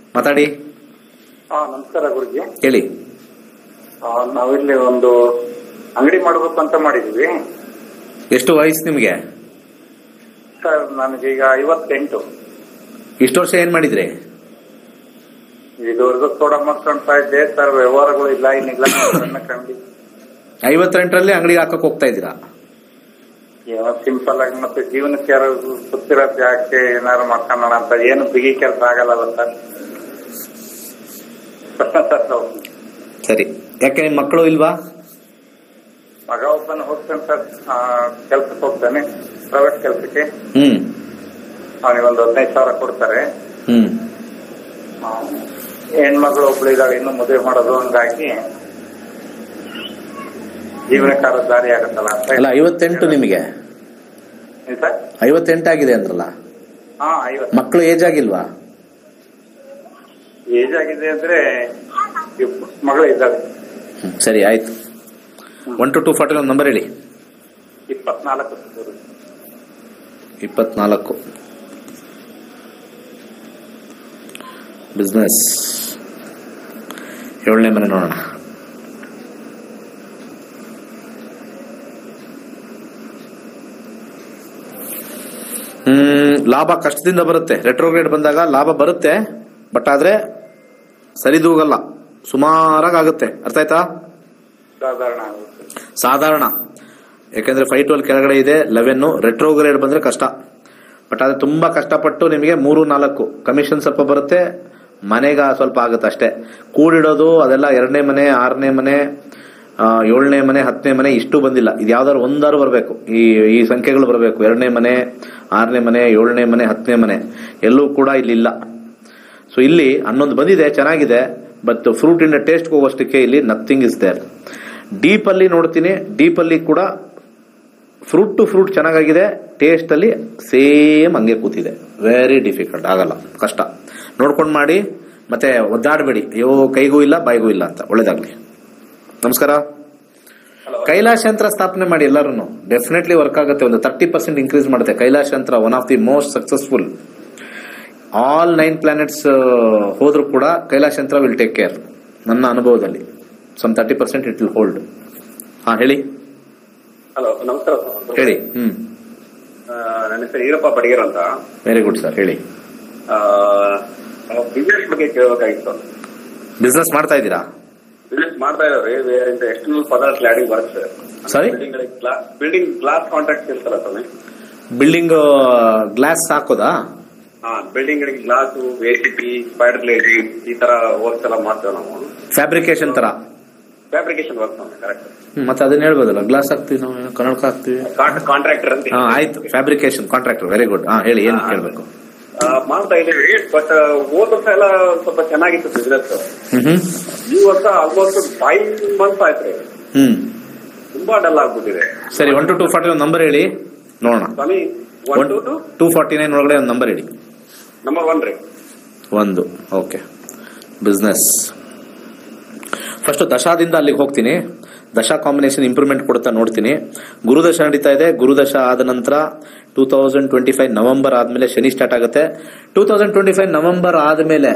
ಮಾತಾಡಿ ಹಾ ನಮಸ್ಕಾರ ಗುರುಜಿ ಹೇಳಿ ಆ, ನಾವಿಲ್ಲಿ ಒಂದು ಅಂಗಡಿ ಮಾಡ್ಬೇಕು ಅಂತ ಮಾಡಿದೀವಿ ಎಷ್ಟು ವಯಸ್ಸು ನಿಮಗೆ ಸರ್ ನನಗೀಗ ಐವತ್ತೆಂಟು ಇಷ್ಟು ವರ್ಷ ಏನ್ ಮಾಡಿದ್ರಿ ಇದುವರೆಗೂ ತೋಡ ಮಾಡ್ಕೊಂತಾ ಇದ್ದೆ ಸರ್ ವ್ಯವಹಾರಗಳು ಇಲ್ಲ ಏನಿಲ್ಲ ಸಣ್ಣ ಕಂಡಿ ಐವತ್ತೆಂಟರಲ್ಲಿ ಅಂಗಡಿಗೆ ಹಾಕಕ್ ಹೋಗ್ತಾ ಇದ್ದೀರಾ ಏನೋ ಸಿಂಪಲ್ ಆಗಿ ಮತ್ತೆ ಜೀವನಕ್ಕೆ ಯಾರು ಗೊತ್ತಿರತ್ತೆ ಯಾಕೆ ಏನಾರು ಮಾಡ್ಕೊಳ್ಳೋಣ ಅಂತ ಏನು ಬಿಗಿ ಕೆಲಸ ಆಗಲ್ಲ ಸರ್ ಸರ್ ಹೌದು. ಸರಿ ಯಾಕೆ ನಿಮ್ ಮಕ್ಕಳು ಇಲ್ವಾ ಮಗ ಒಬ್ಬನ ಹೋಗ್ತಾನೆ ಸರ್ ಕೆಲ್ಸಕ್ಕೆ ಹೋಗ್ತಾನೆ ಪ್ರೈವೇಟ್ ಕೆಲ್ಸಕ್ಕೆ ಹ್ಮ್ ಅವನಿಗೊಂದು ಹದಿನೈದು ಸಾವಿರ ಕೊಡ್ತಾರೆ ಹ್ಮ್ ಆ, ಹೆಣ್ಮಗಳು ಒಬ್ಳು ಇದ್ದಾಳೆ ಇನ್ನು ಮದುವೆ ಮಾಡೋದು ಹಂಗಾಗಿ ಜೀವನಕಾರ ದಾರಿ ಆಗತ್ತಲ್ಲ ಅಂತ ಅಲ್ಲ ಐವತ್ತೆಂಟು ನಿಮಗೆ ಏನ್ ಸರ್ ಐವತ್ತೆಂಟಾಗಿದೆ ಅಂದ್ರಲ್ಲ ಹಾ ಐವತ್ತು ಮಕ್ಕಳು ಏಜ್ ಆಗಿಲ್ವಾ ಏಜ್ ಆಗಿದೆ ಅಂದ್ರೆ ಇಬ್ಬ- ಮಗಳು ಇದ್ದಾಳೆ ಹ್ಮ್, ಸರಿ ಆಯ್ತು ಒನ್ ಟು ಟೂ ಫಾರ್ಟಿ ಒಂದು ನಂಬರ್ ಹೇಳಿ ಇಪ್ಪತ್ನಾಲ್ಕು ಸರ್. ಇಪ್ಪತ್ನಾಲ್ಕು ಬಿಸ್ನೆಸ್ ಏಳನೇ ಮನೆ ನೋಡೋಣ ಹ್ಮ್ ಲಾಭ ಕಷ್ಟದಿಂದ ಬರುತ್ತೆ ರೆಟ್ರೋಗ್ರೇಡ್ ಬಂದಾಗ ಲಾಭ ಬರುತ್ತೆ ಬಟ್ ಆದ್ರೆ ಸರಿದೂಗಲ್ಲ ಸುಮಾರಾಗಿ ಆಗುತ್ತೆ ಅರ್ಥ ಆಯ್ತಾ ಸಾಧಾರಣ ಆಗುತ್ತೆ ಸಾಧಾರಣ ಯಾಕೆಂದ್ರೆ ಫೈವ್ ಟ್ವೆಲ್ ಕೆಳಗಡೆ ಇದೆ ಲೆವೆನ್ ರೆಟ್ರೋಗ್ರೇಡ್ ಬಂದ್ರೆ ಕಷ್ಟ ಬಟ್ ಆದ್ರೆ ತುಂಬಾ ಕಷ್ಟಪಟ್ಟು ನಿಮಗೆ ಮೂರು ನಾಲ್ಕು ಕಮಿಷನ್ ಸ್ವಲ್ಪ ಬರುತ್ತೆ ಮನೆಗ ಸ್ವಲ್ಪ ಆಗುತ್ತೆ ಅಷ್ಟೇ ಕೂಡಿಡೋದು ಅದೆಲ್ಲ ಎರಡನೇ ಮನೆ ಆರನೇ ಮನೆ ಆ, ಏಳನೇ ಮನೆ ಹತ್ತನೇ ಮನೆ ಇಷ್ಟು ಬಂದಿಲ್ಲ ಇದು ಯಾವ್ದಾದ್ರು ಒಂದಾರು ಬರಬೇಕು ಈ ಈ ಸಂಖ್ಯೆಗಳು ಬರಬೇಕು ಎರಡನೇ ಮನೆ ಆರನೇ ಮನೆ ಏಳನೇ ಮನೆ ಹತ್ತನೇ ಮನೆ ಎಲ್ಲೂ ಕೂಡ ಇಲ್ಲಿ ಇಲ್ಲ ಸೊ ಇಲ್ಲಿ ಹನ್ನೊಂದು ಬಂದಿದೆ ಚೆನ್ನಾಗಿದೆ ಬಟ್ ಫ್ರೂಟ್ ಇಂದ ಟೇಸ್ಟ್ ಹೋಗೋಷ್ಟಕ್ಕೆ ಇಲ್ಲಿ ನಥಿಂಗ್ ಇಸ್ ದೇರ್ ಡೀಪ್ ಅಲ್ಲಿ ನೋಡ್ತೀನಿ ಡೀಪ್ ಅಲ್ಲಿ ಕೂಡ ಫ್ರೂಟ್ ಟು ಫ್ರೂಟ್ ಚೆನ್ನಾಗಿದೆ ಟೇಸ್ಟ್ ಅಲ್ಲಿ ಸೇಮ್ ಹಂಗೆ ಕೂತಿದೆ ವೆರಿ ಡಿಫಿಕಲ್ಟ್ ಆಗಲ್ಲ ಕಷ್ಟ ನೋಡ್ಕೊಂಡು ಮಾಡಿ ಮತ್ತೆ ಒದ್ದಾಡಬೇಡಿ ಅಯ್ಯೋ ಕೈಗೂ ಇಲ್ಲ ಬಾಯಿಗೂ ಇಲ್ಲ ಅಂತ ಒಳ್ಳೇದಾಗ್ಲಿ ನಮಸ್ಕಾರ ಕೈಲಾಶ ಯಂತ್ರ ಸ್ಥಾಪನೆ ಮಾಡಿ ಎಲ್ಲರೂ ಡೆಫಿನೆಟ್ಲಿ ವರ್ಕ್ ಆಗುತ್ತೆ ಒಂದು ತರ್ಟಿ ಪರ್ಸೆಂಟ್ ಇನ್ಕ್ರೀಸ್ ಮಾಡುತ್ತೆ ಕೈಲಾಶ ಯಂತ್ರ one of the most successful all nine planets ಹೋದ್ರೂ ಕೂಡ ಕೈಲಾಶ ಯಂತ್ರ ವಿಲ್ ಟೇಕ್ ಕೇರ್ ನನ್ನ ಅನುಭವದಲ್ಲಿ some thirty percent it will hold ಹಾ ಹೇಳಿ ಹಲೋ ನಮಸ್ಕಾರ ಸರ್ ಹೇಳಿ ಹ್ಮ್ ಆ, ನನ್ನ ಹೆಸರು ಈರಪ್ಪ ಬಡಿಗೇರ್ ಅಂತ ವೆರಿ ಗುಡ್ ಸರ್ ಹೇಳಿ ಬಿಸ್ನೆಸ್ ಬಗ್ಗೆ ಕೇಳಬೇಕಾಗಿತ್ತು ಬಿಸ್ನೆಸ್ ಮಾಡ್ತಾ ಇದ್ದೀರಾ ಬಿಸ್ನೆಸ್ ಮಾಡ್ತಾ ಇದಾರೆ ಎಕ್ಸ್ಟರ್ನಲ್ ಪದರ್ ಕ್ಲಾಡಿಂಗ್ ಬರುತ್ತೆ Sorry? Building building glass contract ಇರ್ತಲ್ಲ ಸ್ವಾಮಿ ಬಿಲ್ಡಿಂಗ್ ಗ್ಲಾಸ್ ಹಾಕೋದಾ ಹಾ ಬಿಲ್ಡಿಂಗ್ ಗಳಿಗೆ glass A C P spider glazing ಈ ತರ ವರ್ಕ್ಸ್ ಎಲ್ಲ ಮಾಡ್ತೇವೆ ನಾವು ಫ್ಯಾಬ್ರಿಕೇಶನ್ ತರ ಫ್ಯಾಬ್ರಿಕೇಶನ್ ವರ್ಕ್ ಸ್ವಾಮಿ ಕರೆಕ್ಟ್ ಹ್ಮ್, ಮತ್ತೆ ಅದನ್ನ ಹೇಳ್ಬೋದಲ್ಲ ಗ್ಲಾಸ್ ಹಾಕ್ತಿವಿ ನಾವು ಏನೋ ಕನ್ನಡಕ ಹಾಕ್ತಿವಿ ಕಾಂಟ್ರಾಕ್ಟರ್ ಅಂತ ಹಾ ಆಯ್ತು ಫ್ಯಾಬ್ರಿಕೇಶನ್ ಕಾಂಟ್ರಾಕ್ಟರ್ ವೆರಿ ಗುಡ್ ಹಾ ಹೇಳಿ ಏನ್ ಕೇಳ್ಬೇಕು ಆ, ಮಾಡ್ತಾ ಇದೀವಿ ಬಟ್ ಹೋದ ವರ್ಷ ಎಲ್ಲ ಸ್ವಲ್ಪ ಚೆನ್ನಾಗಿತ್ತು ಬಿಸ್ನೆಸ್ ಹ್ಮ್ ಹ್ಮ್ ಈ ವರ್ಷ ಆಲ್ಮೋಸ್ಟ್ ಫೈವ್ ಮಂತ್ಸ್ ಆಯ್ತು ಹ್ಮ್ ತುಂಬಾ ಡಲ್ ಆಗ್ಬಿಟ್ಟಿದೆ ಸರಿ ಒನ್ ಟು ಟೂ ಫಾರ್ಟಿ ಒಂದು ನಂಬರ್ ಹೇಳಿ ನೋಡೋಣ ಸ್ವಾಮಿ one two two two forty nine ಒಳಗಡೆ ಒಂದು ನಂಬರ್ ಹೇಳಿ ನಂಬರ್ ಒನ್ ರೀ ಒಂದು ಓಕೆ ಬಿಸ್ನೆಸ್ ಫಸ್ಟ್ ದಶಾದಿಂದ ಅಲ್ಲಿಗೆ ಹೋಗ್ತೀನಿ ದಶಾ ಕಾಂಬಿನೇಷನ್ ಇಂಪ್ರೂವ್ಮೆಂಟ್ ಕೊಡ್ತಾ ನೋಡ್ತೀನಿ ಗುರುದಶ ನಡೀತಾ ಇದೆ ಗುರುದಶ ಆದ ನಂತರ two thousand twenty five November ಆದ್ಮೇಲೆ ಶನಿ ಸ್ಟಾರ್ಟ್ ಆಗುತ್ತೆ two thousand twenty five November ಆದ್ಮೇಲೆ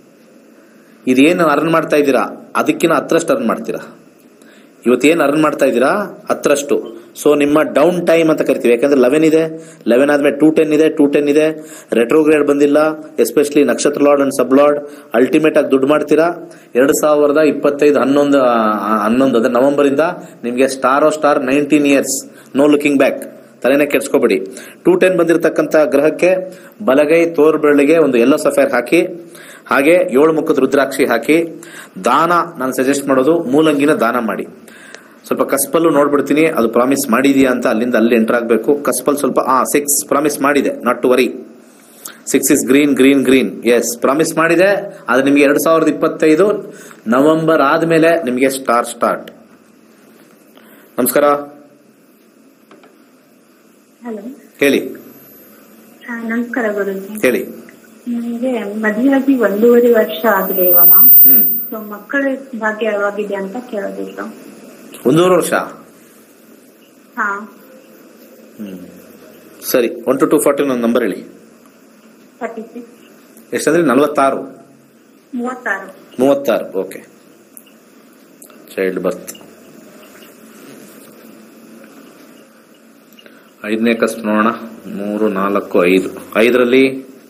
ಇದೇನು ಅರ್ನ್ ಮಾಡ್ತಾ ಇದ್ದೀರಾ ಅದಕ್ಕಿಂತ ಹತ್ರಷ್ಟು ಅರ್ನ್ ಮಾಡ್ತೀರಾ ಇವತ್ತೇನು ಅರ್ನ್ ಮಾಡ್ತಾ ಇದ್ದೀರಾ ಹತ್ರಷ್ಟು ಸೊ ನಿಮ್ಮ ಡೌನ್ ಟೈಮ್ ಅಂತ ಕರಿತೀವಿ ಯಾಕಂದ್ರೆ ಲೆವೆನ್ ಇದೆ ಲೆವೆನ್ ಆದ್ಮೇಲೆ ಟೂ ಟೆನ್ ಇದೆ ಟೂ ಟೆನ್ ಇದೆ ರೆಟ್ರೋಗ್ರೇಡ್ ಬಂದಿಲ್ಲ ಎಸ್ಪೆಷಲಿ ನಕ್ಷತ್ರ lord and sub lord ultimate ಆಗಿ ದುಡ್ಡು ಮಾಡ್ತೀರಾ ಎರಡು ಸಾವಿರದ ಇಪ್ಪತ್ತೈದು ಹನ್ನೊಂದು ಆ, ಹನ್ನೊಂದು ಅದೇ ನವೆಂಬರ್ ಇಂದ ನಿಮಗೆ star of star nineteen years no looking back ತಲೆನೇ ಕೆಡ್ಸ್ಕೋಬೇಡಿ ಟೂ ಟೆನ್ ಬಂದಿರತಕ್ಕಂತ ಗ್ರಹಕ್ಕೆ ಬಲಗೈ ತೋರ್ ಬೆರಳಿಗೆ ಒಂದು ಎಲ್ಲೋ ಸಫೇರ್ ಹಾಕಿ ಹಾಗೆ ಏಳು ಮುಖದ ರುದ್ರಾಕ್ಷಿ ಹಾಕಿ ದಾನ ನಾನು ಸಜೆಸ್ಟ್ ಮಾಡೋದು ಮೂಲಂಗಿನ ದಾನ ಮಾಡಿ ಸ್ವಲ್ಪ ಕಸ್ಪಲ್ಲು ನೋಡ್ಬಿಡ್ತೀನಿ ಅದು ಪ್ರಾಮಿಸ್ ಮಾಡಿದೆಯಾ ಅಂತ ಅಲ್ಲಿಂದ ಅಲ್ಲಿ ಎಂಟರ್ ಆಗಬೇಕು ಕಸ್ಪಲ್ ಸ್ವಲ್ಪ ಆ ಸಿಕ್ಸ್ ಪ್ರಾಮಿಸ್ ಮಾಡಿದೆ not to worry six is green green green yes promise ಮಾಡಿದೆ ಅದು ನಿಮಗೆ ಎರಡ್ ಸಾವಿರದ ಇಪ್ಪತ್ತೈದು ನವೆಂಬರ್ ಆದ್ಮೇಲೆ ನಿಮಗೆ ಸ್ಟಾರ್ ಸ್ಟಾರ್ಟ್ ನಮಸ್ಕಾರ ಹಲೋ ಹೇಳಿ ನಮಸ್ಕಾರ ಗುರುಜಿ ಹೇಳಿ ನನಗೆ ಮದುವೆಯಾಗಿ ಒಂದೂವರೆ ವರ್ಷ ಆದ್ರೆ ಇವಾಗ ಹ್ಮ್ ಸೊ ಮಕ್ಕಳ ಭಾಗ್ಯ ಯಾವಾಗಿದೆ ಅಂತ ಕೇಳೋದಿತ್ತು ಒಂದೂವರೆ ವರ್ಷ ಹಾ ಹ್ಮ್ ಸರಿ ಒನ್ ಟು ಟೂ ಫಾರ್ಟಿ ಒಂದು ನಂಬರ್ ಹೇಳಿ ತರ್ಟಿ ಸಿಕ್ಸ್ ಎಷ್ಟಂದ್ರೆ ನಲವತ್ತಾರು ಮೂವತ್ತಾರು ಮೂವತ್ತಾರು ಓಕೆ ಚೈಲ್ಡ್ ಬರ್ತ್ ಐದನೇ ಕಸ್ಟ್ ನೋಡೋಣ ಮೂರು ನಾಲ್ಕು ಐದು ಐದರಲ್ಲಿ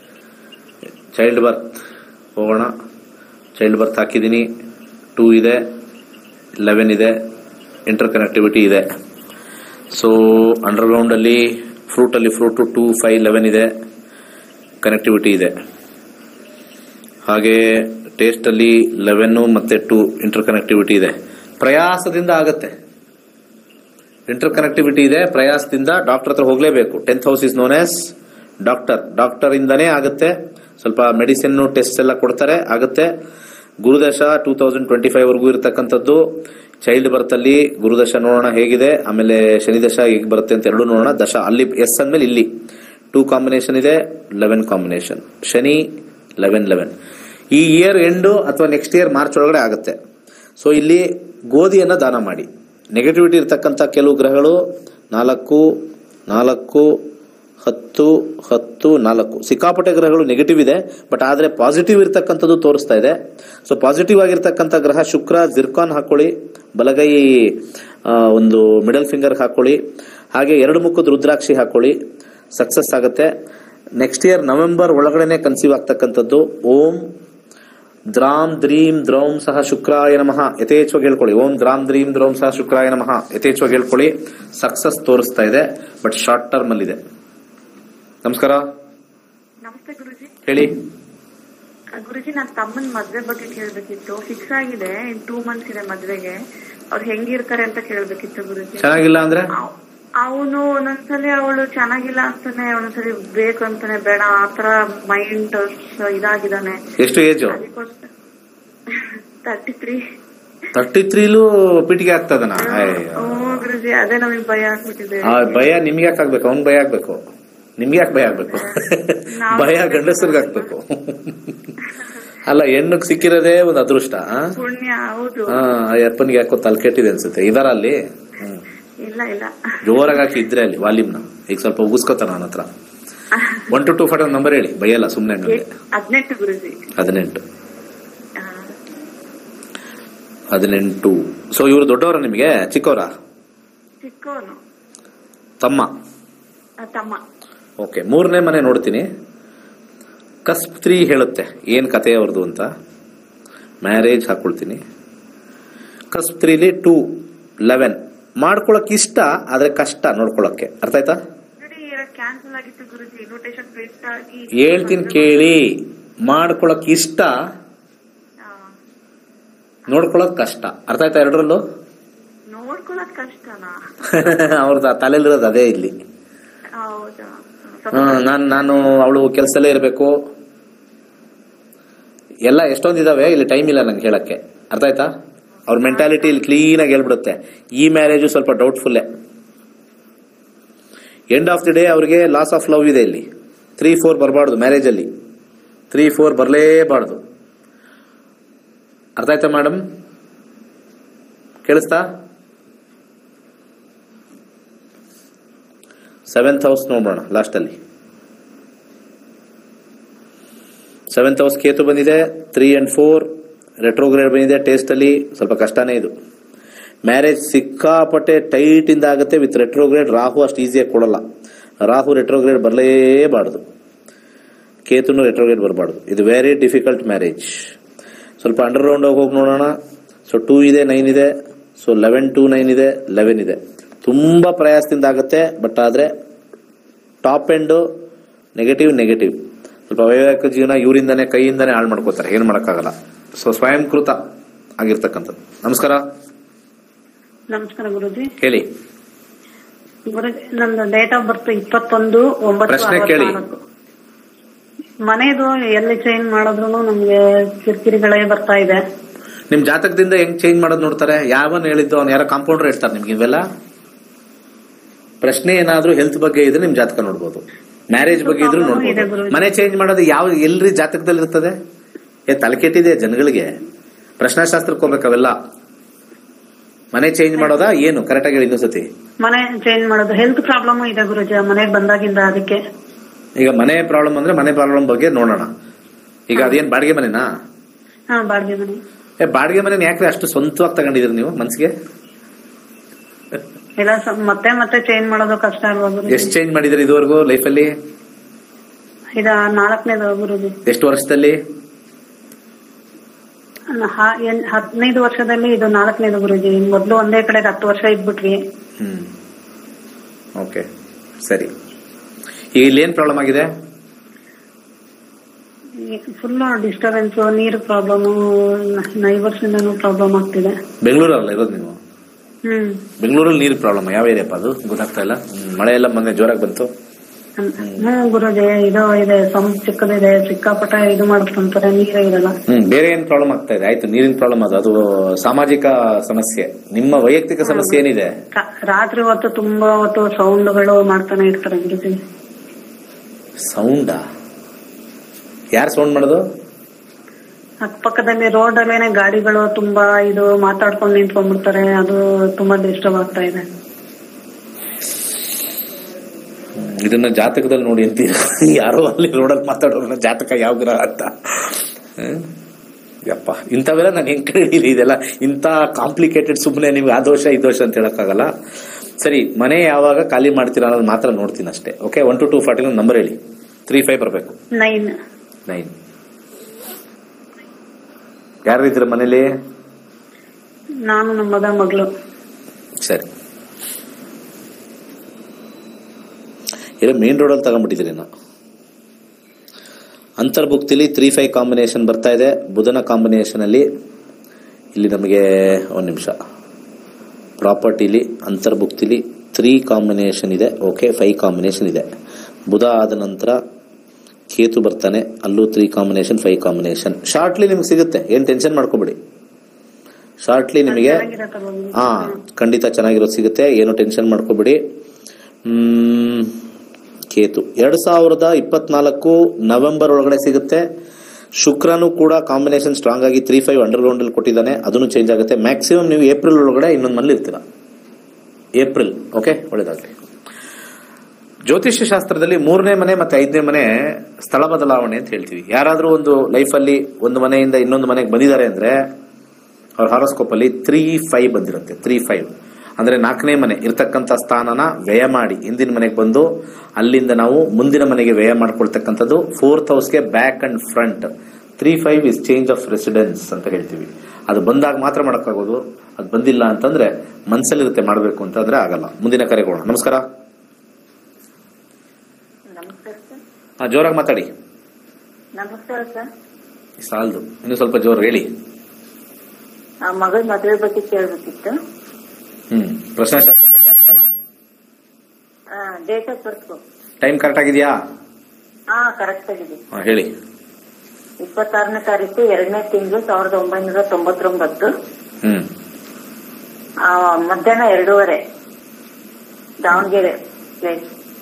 ಚೈಲ್ಡ್ ಬರ್ತ್ ಹೋಗೋಣ ಚೈಲ್ಡ್ ಬರ್ತ್ ಹಾಕಿದ್ದೀನಿ ಟೂ ಇದೆ ಲೆವೆನ್ ಇದೆ ಇಂಟರ್ ಕನೆಕ್ಟಿವಿಟಿ ಇದೆ ಸೊ ಅಂಡರ್ಗ್ರೌಂಡಲ್ಲಿ ಫ್ರೂಟಲ್ಲಿ ಫ್ರೂಟು ಟೂ ಫೈವ್ ಲೆವೆನ್ ಇದೆ ಕನೆಕ್ಟಿವಿಟಿ ಇದೆ ಹಾಗೆ ಟೇಸ್ಟಲ್ಲಿ ಲೆವೆನ್ನು ಮತ್ತೆ ಟೂ ಇಂಟರ್ ಕನೆಕ್ಟಿವಿಟಿ ಇದೆ ಪ್ರಯಾಸದಿಂದ ಆಗತ್ತೆ ಇಂಟರ್ ಕನೆಕ್ಟಿವಿಟಿ ಇದೆ ಪ್ರಯಾಸದಿಂದ ಡಾಕ್ಟರ್ ಹತ್ರ ಹೋಗಲೇಬೇಕು tenth house is known as doctor doctor ಇಂದಾನೇ ಆಗುತ್ತೆ ಸ್ವಲ್ಪ ಮೆಡಿಸಿನ್ ಟೆಸ್ಟ್ ಎಲ್ಲ ಕೊಡ್ತಾರೆ ಆಗುತ್ತೆ ಗುರುದಶ ಟೂ ತೌಸಂಡ್ ಟ್ವೆಂಟಿ ಫೈವ್ ವರೆಗೂ ಇರತಕ್ಕಂಥದ್ದು ಚೈಲ್ಡ್ ಬರ್ತ್ ಅಲ್ಲಿ ಗುರುದಶ ನೋಡೋಣ ಹೇಗಿದೆ ಆಮೇಲೆ ಶನಿ ದಶ ಹೇಗೆ ಬರುತ್ತೆ ಅಂತ ಎರಡು ನೋಡೋಣ ದಶ ಅಲ್ಲಿ ಎಸ್ ಅಂದ್ಮೇಲೆ ಇಲ್ಲಿ ಟೂ ಕಾಂಬಿನೇಷನ್ ಇದೆ eleven combination Shani eleven eleven ಈ ಇಯರ್ ಎಂಡು ಅಥವಾ ನೆಕ್ಸ್ಟ್ ಇಯರ್ ಮಾರ್ಚ್ ಒಳಗಡೆ ಆಗುತ್ತೆ ಸೊ ಇಲ್ಲಿ ಗೋಧಿಯನ್ನ ದಾನ ಮಾಡಿ ನೆಗೆಟಿವಿಟಿ ಇರತಕ್ಕಂಥ ಕೆಲವು ಗ್ರಹಗಳು ನಾಲ್ಕು ನಾಲ್ಕು ಹತ್ತು ಹತ್ತು ನಾಲ್ಕು ಸಿಕ್ಕಾಪಟ್ಟೆ ಗ್ರಹಗಳು ನೆಗೆಟಿವ್ ಇದೆ ಬಟ್ ಆದ್ರೆ ಪಾಸಿಟಿವ್ ಇರತಕ್ಕಂಥದ್ದು ತೋರಿಸ್ತಾ ಇದೆ ಸೊ ಪಾಸಿಟಿವ್ ಆಗಿರ್ತಕ್ಕಂಥ ಗ್ರಹ ಶುಕ್ರ ಜಿರ್ಕಾನ್ ಹಾಕೊಳ್ಳಿ ಬಲಗೈ ಆ, ಒಂದು ಮಿಡಲ್ ಫಿಂಗರ್ ಹಾಕೊಳ್ಳಿ ಹಾಗೆ ಎರಡು ಮುಖದ ರುದ್ರಾಕ್ಷಿ ಹಾಕೊಳ್ಳಿ ಸಕ್ಸಸ್ ಆಗುತ್ತೆ ನೆಕ್ಸ್ಟ್ ಇಯರ್ ನವೆಂಬರ್ ಒಳಗಡೆನೆ ಕನ್ಸೀವ್ ಆಗ್ತಕ್ಕಂಥದ್ದು ಓಂ ದ್ರಾಮ್ ದ್ರೀಂ ದ್ರೌಂ ಸಹ ಶುಕ್ರಾಯ ನಮಃ ಯಥೇಚ್ಛವಾಗಿ ಹೇಳ್ಕೊಳ್ಳಿ ಓಂ ದ್ರಾಮ್ ದ್ರೀಂ ದ್ರೌಂ ಸಹ ಶುಕ್ರಾಯ ನಮಃ ಯಥೇಚ್ಛವಾಗಿ ಹೇಳ್ಕೊಳ್ಳಿ ಸಕ್ಸಸ್ ತೋರಿಸ್ತಾ ಇದೆ ಬಟ್ ಶಾರ್ಟ್ ಟರ್ಮ್ ಅಲ್ಲಿ ಇದೆ ನಮಸ್ಕಾರ ನಮಸ್ತೆ ಗುರುಜಿ ಹೇಳಿ ಆ, ಗುರುಜಿ ನನ್ನ ತಮ್ಮನ ಮದ್ವೆ ಬಗ್ಗೆ ಕೇಳ್ಬೇಕಿತ್ತು ಫಿಕ್ಸ್ ಆಗಿದೆ ಇನ್ ಟೂ ಮಂತ್ಸ್ ಇದೆ ಮದ್ವೆಗೆ ಅವ್ರು ಹೆಂಗಿರ್ತಾರೆ ಅಂತ ಕೇಳ್ಬೇಕಿತ್ತು ಗುರುಜಿ ಚೆನ್ನಾಗಿಲ್ಲ ಅಂದ್ರೆ ಅವನು ಒಂದೊಂದ್ಸಲಿ ಅವಳು ಚೆನ್ನಾಗಿಲ್ಲ ಅಂತಾನೆ ಒಂದೊಂದ್ಸಲಿ ಬೇಕು ಅಂತಾನೆ ಬೇಡ ಆತರ ಮೈಂಡ್ ಇದಾಗಿದ್ದಾನೆ ಎಷ್ಟು ಏಜು ಅದಕ್ಕೋಸ್ಕರ ತರ್ಟಿ ತ್ರೀ ತರ್ಟಿ ತ್ರೀಲೂ ಪಿಟಿಗೆ ಆಗ್ತದನ ಓ ಗುರುಜಿ ಅದೇ ನಮಗ್ ಭಯ ಆಗ್ಬಿಟ್ಟಿದೆ ಆ ಭಯ ನಿಮ್ಗೆ ಯಾಕೆ ಆಗ್ಬೇಕು ಅವ್ನ್ ಭಯ ಆಗ್ಬೇಕು ನಿಮ್ಗೆ ಯಾಕೆ ಭಯ ಆಗ್ಬೇಕು ನಾವು- ಭಯ ಗಂಡಸರ್ಗೆ ಆಗ್ಬೇಕು ಅಲ್ಲ ಹೆಣ್ಣಗ್ ಸಿಕ್ಕಿರೋದೇ ಒಂದು ಅದೃಷ್ಟ ಆ? ಪುಣ್ಯ ಹೌದು ಆ, ಆ ಅಪ್ಪನಿಗೆ ಯಾಕೋ ತಲೆ ಕೆಟ್ಟಿದೆ ಅನ್ಸುತ್ತೆ ಇದಾರ ಅಲ್ಲಿ ಹ್ಮ್. ಇಲ್ಲ ಇಲ್ಲ ಜೋರಾಗಿ ಹಾಕಿ ಇದ್ರೆ ಅಲ್ಲಿ ವಾಲ್ಯೂಮ್ನ ಈಗ ಸ್ವಲ್ಪ ಉಗಿಸ್ಕೊತಾನ ನನ್ನ ಹತ್ರ one two two five number ಹೇಳಿ ಭಯಲ್ಲ ಸುಮ್ನೆ ಹಂಗಂದ್ರೆ ಹದಿನೆಂಟು ಗುರುಜಿ ಹದಿನೆಂಟು ಆ, ಹದಿನೆಂಟು ಸೊ ಇವರು ದೊಡ್ಡವರ ನಿಮಗೆ ಚಿಕ್ಕವರ ಚಿಕ್ಕವನು ತಮ್ಮ ಆ, ತಮ್ಮ ಓಕೆ ಮೂರನೇ ಮನೆ ನೋಡ್ತೀನಿ ಕಸ್ಬ್ ತ್ರೀ ಹೇಳುತ್ತೆ ಏನ್ ಕತೆ ಅವ್ರದ್ದು ಅಂತ ಮ್ಯಾರೇಜ್ ಹಾಕೊಳ್ತೀನಿ ಕಸ್ಬ್ ತ್ರೀಲಿ ಟೂ ಲೆವೆನ್ ಮಾಡ್ಕೊಳಕ್ ಇಷ್ಟ ಆದ್ರೆ ಕಷ್ಟ ನೋಡ್ಕೊಳಕ್ಕೆ ಅರ್ಥ ಆಯ್ತಾ ಕ್ಯಾನ್ಸಲ್ ಆಗಿತ್ತು ಗುರುಜಿ ಇನ್ವಿಟೇಷನ್ ಪ್ರಿಂಟ್ ಆಗಿ ಹೇಳ್ತೀನಿ ಕೇಳಿ ಮಾಡ್ಕೊಳಕ್ ಇಷ್ಟ ಆ, ನೋಡ್ಕೊಳಕ್ ಕಷ್ಟ ಅರ್ಥ ಆಯ್ತಾ ಎರಡರಲ್ಲೂ ನೋಡ್ಕೊಳಕ್ ಕಷ್ಟನಾ ಅವ್ರದ್ದು ತಲೆಲಿರೋದು ಅದೇ ಇಲ್ಲಿ ಹೌದಾ ಹ್ಮ್, ನಾನ್ ನಾನು ಅವಳು ಕೆಲಸದಲ್ಲೇ ಇರಬೇಕು ಎಲ್ಲ ಎಷ್ಟೊಂದಿದಾವೆ ಇಲ್ಲಿ ಟೈಮ್ ಇಲ್ಲ ನಂಗೆ ಹೇಳಕ್ಕೆ ಅರ್ಥ ಆಯ್ತಾ ಅವ್ರ ಮೆಂಟಾಲಿಟಿ ಇಲ್ಲಿ ಕ್ಲೀನ್ ಆಗಿ ಹೇಳ್ಬಿಡುತ್ತೆ ಈ ಮ್ಯಾರೇಜು ಸ್ವಲ್ಪ ಡೌಟ್ಫುಲ್ಲೇ ಎಂಡ್ ಆಫ್ ದಿ ಡೇ ಅವ್ರಿಗೆ ಲಾಸ್ ಆಫ್ ಲವ್ ಇದೆ ಇಲ್ಲಿ ತ್ರೀ ಫೋರ್ ಬರಬಾರ್ದು ಮ್ಯಾರೇಜ್ ಅಲ್ಲಿ ತ್ರೀ ಫೋರ್ ಬರಲೇಬಾರ್ದು ಅರ್ಥ ಆಯ್ತಾ ಮೇಡಮ್ ಕೇಳಿಸ್ತಾ ಸೆವೆಂತ್ ಹೌಸ್ ನೋಡೋಣ ಲಾಸ್ಟಲ್ಲಿ ಸೆವೆಂತ್ ಹೌಸ್ ಕೇತು ಬಂದಿದೆ ತ್ರೀ ಅಂಡ್ ಫೋರ್ ರೆಟ್ರೋಗ್ರೇಡ್ ಬಂದಿದೆ ಟೇಸ್ಟ್ ಅಲ್ಲಿ ಸ್ವಲ್ಪ ಕಷ್ಟನೇ ಇದು ಮ್ಯಾರೇಜ್ ಸಿಕ್ಕಾಪಟ್ಟೆ ಟೈಟ್ ಇಂದ ಆಗುತ್ತೆ ವಿತ್ ರೆಟ್ರೋಗ್ರೇಡ್ ರಾಹು ಅಷ್ಟು ಈಸಿಯಾಗಿ ಕೊಡಲ್ಲ ರಾಹು ರೆಟ್ರೋಗ್ರೇಡ್ ಬರಲೇಬಾರ್ದು ಕೇತುನು ರೆಟ್ರೋಗ್ರೇಡ್ ಬರಬಾರ್ದು ಇದು ವೆರಿ ಡಿಫಿಕಲ್ಟ್ ಮ್ಯಾರೇಜ್ ಸ್ವಲ್ಪ ಅಂಡರ್ ರೌಂಡ್ ಹೋಗಿ ನೋಡೋಣ ಸೊ ಟೂ ಇದೆ ನೈನ್ ಇದೆ ಸೊ ಲೆವೆನ್ ಟೂ ನೈನ್ ಇದೆ ಲೆವೆನ್ ಇದೆ ತುಂಬಾ ಪ್ರಯಾಸದಿಂದ ಆಗುತ್ತೆ ಬಟ್ ಆದ್ರೆ ಟಾಪ್ ಎಂಡು ನೆಗೆಟಿವ್ ನೆಗೆಟಿವ್ ಸ್ವಲ್ಪ ವೈವಾಹಿಕ ಜೀವನ ಇವರಿಂದಾನೆ ಕೈಯಿಂದಾನೆ ಹಾಳು ಮಾಡ್ಕೋತಾರೆ ಏನು ಮಾಡೋಕ್ಕಾಗಲ್ಲ ಸೊ ಸ್ವಯಂಕೃತ ಆಗಿರ್ತಕ್ಕಂಥದ್ದು ನಮಸ್ಕಾರ ನಮಸ್ಕಾರ ಗುರುಜಿ ಹೇಳಿ ಗುರುಜಿ ನಂದು ಡೇಟ್ ಆಫ್ ಬರ್ತ್ ಇಪ್ಪತ್ತೊಂದು ಒಂಬತ್ತು ಪ್ರಶ್ನೆ ಕೇಳಿ. ಅರವತ್ನಾಲ್ಕು ಮನೆದು ಎಲ್ಲಿ ಚೇಂಜ್ ಮಾಡಿದ್ರು ನಮ್ಗೆ ಕಿರಿಕಿರಿಗಳೇ ಬರ್ತಾ ಇದೆ ನಿಮ್ ಜಾತಕದಿಂದ ಹೆಂಗ್ ಚೇಂಜ್ ಮಾಡೋದು ನೋಡ್ತಾರೆ ಯಾವನ್ ಹೇಳಿದ್ದು ಅವ್ನು ಯಾರೋ ಕಾಂಪೌಂಡರ್ ಹೇಳ್ತಾರೆ ನಿಮ್ಗೆ ಇವೆಲ್ಲ ಪ್ರಶ್ನೆ ಏನಾದ್ರೂ ಹೆಲ್ತ್ ಬಗ್ಗೆ ಇದ್ರೆ ನಿಮ್ ಜಾತಕ ನೋಡ್ಬೋದು ಮ್ಯಾರೇಜ್ ಬಗ್ಗೆ ಇದ್ರು ಇದೆ ನೋಡ್ಬೋದು ಗುರೂಜಿ. ಮನೆ ಚೇಂಜ್ ಮಾಡೋದು ಯಾವ ಎಲ್ರಿ ಜಾತಕದಲ್ಲಿ ಇರ್ತದೆ ಏ ತಲೆ ಕೆಟ್ಟಿದೆ ಜನಗಳಿಗೆ ಪ್ರಶ್ನಾಶಾಸ್ತ್ರಕ್ಕೆ ಹೋಗ್ಬೇಕು ಅವೆಲ್ಲ ಮನೆ ಚೇಂಜ್ ಮಾಡೋದಾ ಏನು ಕರೆಕ್ಟ್ ಆಗಿ ಹೇಳಿ ಇನ್ನೊಂದ್ಸತಿ ಮನೆ ಚೇಂಜ್ ಮಾಡೋದು ಹೆಲ್ತ್ ಪ್ರಾಬ್ಲಮ್ ಇದೆ ಗುರುಜಿ ಮನೆಗೆ ಬಂದಾಗಿಂದ ಅದಕ್ಕೆ ಈಗ ಮನೆ ಪ್ರಾಬ್ಲಮ್ ಅಂದ್ರೆ ಮನೆ ಪ್ರಾಬ್ಲಮ್ ಬಗ್ಗೆ ನೋಡೋಣ ಈಗ ಅದೇನ್ ಬಾಡಿಗೆ ಮನೆನಾ ಹಾ ಬಾಡಿಗೆ ಮನೆ ಏ ಬಾಡಿಗೆ ಮನೆ ಯಾಕ್ರಿ ಅಷ್ಟು ಸ್ವಂತವಾಗಿ ತಗೊಂಡಿದ್ರಿ ನೀವು ಮನ್ಸಿಗೆ ಇಲ್ಲ ಸ- ಮತ್ತೆ ಮತ್ತೆ ಚೇಂಜ್ ಮಾಡೋದು ಕಷ್ಟ ಅಲ್ವಾ ಗುರುಜಿ ಎಷ್ಟು ಚೇಂಜ್ ಮಾಡಿದ್ರಿ ಇದುವರೆಗೂ ಲೈಫಲ್ಲಿ ಇದ ನಾಲ್ಕನೇದು ಗುರುಜಿ ಎಷ್ಟು ವರ್ಷದಲ್ಲಿ ನ- ಹ- ಎನ್- ಹದಿನೈದು ವರ್ಷದಲ್ಲಿ ಇದು ನಾಲ್ಕನೇದು ಗುರುಜಿ ಮೊದ್ಲು ಒಂದೇ ಕಡೆ ಹತ್ತು ವರ್ಷ ಇದ್ಬಿಟ್ವಿ ಹ್ಮ್ ಓಕೆ ಸರಿ ಈಗ ಇಲ್ಲಿ ಏನ್ ಪ್ರಾಬ್ಲಮ್ ಆಗಿದೆ ಫುಲ್ ಡಿಸ್ಟರ್ಬೆನ್ಸ್ ನೀರು ಪ್ರಾಬ್ಲಮ್ ನೈಬರ್ಸ್ ಇಂದನೂ ಪ್ರಾಬ್ಲಮ್ ಆಗ್ತಿದೆ ಬೆಂಗಳೂರಲ್ಲ ಇರೋದು ನೀವು ಹ್ಮ್ ಬೆಂಗಳೂರಲ್ಲಿ ನೀರು ಪ್ರಾಬ್ಲಮ್ ಯಾವ ಏರಿಯಪ್ಪ ಅದು ಗೊತ್ತಾಗ್ತಾ ಇಲ್ಲ ಹ್ಮ್, ಮಳೆ ಎಲ್ಲ ಮೊನ್ನೆ ಜೋರಾಗಿ ಬಂತು ಹ್ಮ್ ಗುರುಜಿ ಇದು ಇದೆ ಸಮ್ ಚಿಕ್ಕದಿದೆ ಸಿಕ್ಕಾಪಟ್ಟ ಇದು ಮಾಡ್ಕೊಂತಾರೆ ನೀರೇ ಇರಲ್ಲ ಹ್ಮ್ ಬೇರೆ ಏನ್ ಪ್ರಾಬ್ಲಮ್ ಆಗ್ತಾ ಇದೆ ಆಯ್ತು ನೀರಿನ ಪ್ರಾಬ್ಲಮ್ ಅದು ಅದು ಸಾಮಾಜಿಕ ಸಮಸ್ಯೆ ನಿಮ್ಮ ವೈಯಕ್ತಿಕ ಸಮಸ್ಯೆ ಏನಿದೆ ಕ- ರಾತ್ರಿ ಹೊತ್ತು ತುಂಬಾ ಹೊತ್ತು ಸೌಂಡ್ಗಳು ಮಾಡ್ತಾನೆ ಇರ್ತಾರೆ ಗುರುಜಿ ಸೌಂಡಾ ಯಾರು ಸೌಂಡ್ ಮಾಡೋದು ಅಕ್ಕಪಕ್ಕದಲ್ಲಿ ರೋಡ್ ಅಲ್ಲೇನೆ ಗಾಡಿಗಳು ತುಂಬಾ ಇದು ಮಾತಾಡ್ಕೊಂಡು ನಿಂತ್ಕೊಂಡ್ಬಿಡ್ತಾರೆ ಅದು ತುಂಬಾ ಡಿಸ್ಟರ್ಬ್ ಆಗ್ತಾ ಇದೆ ಹ್ಮ್, ಇದನ್ನ ಜಾತಕದಲ್ಲಿ ನೋಡಿ ಅಂತೀರ ಯಾರೋ ಅಲ್ಲಿ ರೋಡಲ್ಲಿ ಮಾತಾಡೋರನ್ನ ಜಾತಕ ಯಾವ ಗ್ರಹ ಅಂತ ಹ್ಮ್? ಯಪ್ಪ ಇಂಥವೆಲ್ಲ ನಾನು ಹೆಂಗ್ ಕೇಳಿರಿ ಇದೆಲ್ಲ ಇಂಥ ಕಾಂಪ್ಲಿಕೇಟೆಡ್ ಸುಮ್ಮನೆ ನಿಮ್ಗೆ ಆ ದೋಷ ಈ ದೋಷ ಅಂತ ಹೇಳಕ್ಕಾಗಲ್ಲ ಸರಿ ಮನೆ ಯಾವಾಗ ಖಾಲಿ ಮಾಡ್ತೀರಾ ಅನ್ನೋದು ಮಾತ್ರ ನೋಡ್ತೀನಿ ಅಷ್ಟೇ okay one two two forty number ಹೇಳಿ ತ್ರೀ ಫೈವ್ ಬರಬೇಕು ನೈನ್ ನೈನ್ ಯಾರಿದ್ರ ಮನೇಲಿ ನಾನು ನಮ್ಮ ಮಗ ಮಗಳು ಸರಿ ಇದು ಮೇನ್ ರೋಡಲ್ಲಿ ತಗೊಂಡ್ಬಿಟ್ಟಿದ್ದೀರಿ ನಾ ಅಂತರ್ಭುಕ್ತಿಲಿ ತ್ರೀ ಫೈವ್ ಕಾಂಬಿನೇಷನ್ ಬರ್ತಾ ಇದೆ ಬುಧನ ಕಾಂಬಿನೇಷನ್ ಅಲ್ಲಿ ಇಲ್ಲಿ ನಮಗೆ ಒಂದು ನಿಮಿಷ ಪ್ರಾಪರ್ಟಿಲಿ ಅಂತರ್ಭುಕ್ತಿಲಿ ತ್ರೀ ಕಾಂಬಿನೇಷನ್ ಇದೆ ಓಕೆ ಫೈವ್ ಕಾಂಬಿನೇಷನ್ ಇದೆ ಬುಧ ಆದ ನಂತರ ಕೇತು ಬರ್ತಾನೆ ಅಲ್ಲೂ three combination five combination shortly ನಿಮ್ಗೆ ಸಿಗುತ್ತೆ ಏನು ಟೆನ್ಷನ್ ಮಾಡ್ಕೋಬೇಡಿ ಶಾರ್ಟ್ಲಿ ನಿಮಗೆ ಚೆನ್ನಾಗಿರತ್ತೆ ಗುರುಜಿ. ಹಾ ಖಂಡಿತ ಚೆನ್ನಾಗಿರೋದು ಸಿಗುತ್ತೆ ಏನು ಟೆನ್ಷನ್ ಮಾಡ್ಕೋಬೇಡಿ ಹ್ಮ್, ಕೇತು ಎರಡ್ ಸಾವಿರದ ಇಪ್ಪತ್ನಾಲ್ಕು ನವೆಂಬರ್ ಒಳಗಡೆ ಸಿಗುತ್ತೆ ಶುಕ್ರನು ಕೂಡ ಕಾಂಬಿನೇಷನ್ ಸ್ಟ್ರಾಂಗ್ ಆಗಿ ತ್ರೀ ಫೈವ್ ಅಂಡರ್ ಗ್ರೌಂಡ್ ಅಲ್ಲಿ ಕೊಟ್ಟಿದ್ದಾನೆ ಅದನ್ನು ಚೇಂಜ್ ಆಗುತ್ತೆ ಮ್ಯಾಕ್ಸಿಮಮ್ ನೀವು ಏಪ್ರಿಲ್ ಒಳಗಡೆ ಇನ್ನೊಂದು ಮನೇಲಿ ಇರ್ತೀರಾ ಏಪ್ರಿಲ್ ಓಕೆ ಒಳ್ಳೇದಾಗ್ಲಿ ಜ್ಯೋತಿಷ್ಯ ಶಾಸ್ತ್ರದಲ್ಲಿ ಮೂರನೇ ಮನೆ ಮತ್ತೆ ಐದನೇ ಮನೆ ಸ್ಥಳ ಬದಲಾವಣೆ ಅಂತ ಹೇಳ್ತೀವಿ ಯಾರಾದ್ರೂ ಒಂದು ಲೈಫಲ್ಲಿ ಒಂದು ಮನೆಯಿಂದ ಇನ್ನೊಂದು ಮನೆಗೆ ಬಂದಿದ್ದಾರೆ ಅಂದ್ರೆ ಅವ್ರ ಹಾರೋಸ್ಕೋಪ್ ಅಲ್ಲಿ ತ್ರೀ ಫೈವ್ ಬಂದಿರುತ್ತೆ ತ್ರೀ ಫೈವ್ ಅಂದ್ರೆ ನಾಲ್ಕನೇ ಮನೆ ಇರ್ತಕ್ಕಂಥ ಸ್ಥಾನನ ವ್ಯಯ ಮಾಡಿ ಹಿಂದಿನ ಮನೆಗೆ ಬಂದು ಅಲ್ಲಿಂದ ನಾವು ಮುಂದಿನ ಮನೆಗೆ ವ್ಯಯ ಮಾಡ್ಕೊಳ್ತಕ್ಕಂಥದ್ದು ಫೋರ್ತ್ ಹೌಸ್ಗೆ back and front three five is change of residence ಅಂತ ಹೇಳ್ತೀವಿ ಅದು ಬಂದಾಗ ಮಾತ್ರ ಮಾಡೋಕ್ಕಾಗೋದು ಅದು ಬಂದಿಲ್ಲ ಅಂತಂದ್ರೆ ಮನ್ಸಲ್ಲಿರುತ್ತೆ ಮಾಡಬೇಕು ಅಂತಂದ್ರೆ ಆಗಲ್ಲ ಮುಂದಿನ ಕರೆಗೋಣ ನಮಸ್ಕಾರ ನಮಸ್ಕಾರ ಸರ್ ಹಾ ಜೋರಾಗಿ ಮಾತಾಡಿ ನಮಸ್ಕಾರ ಸರ್ ಸಾಲದು ಇನ್ನು ಸ್ವಲ್ಪ ಜೋರು ಹೇಳಿ ಆ ಮಗಳ ಮದುವೆ ಬಗ್ಗೆ ಕೇಳ್ಬೇಕಿತ್ತು ಹ್ಮ್ ಪ್ರಶ್ನೆ ಶಾಸ್ತ್ರನ ಜಾತಕನ date of birth time correct ಆಗಿದೆಯಾ ಹಾ ಕರೆಕ್ಟ್ ಆಗಿದೆ ಹಾ, ಹೇಳಿ ಇಪ್ಪತ್ತಾರನೇ ತಾರೀಕು ಎರಡನೇ ತಿಂಗಳು ಸಾವಿರದ ಒಂಬೈನೂರ ತೊಂಬತ್ತೊಂಬತ್ತು ಹ್ಮ್ ಆ, ಮಧ್ಯಾಹ್ನ ಎರಡೂವರೆ ದಾವಣಗೆರೆ ಪ್ಲೇಸ್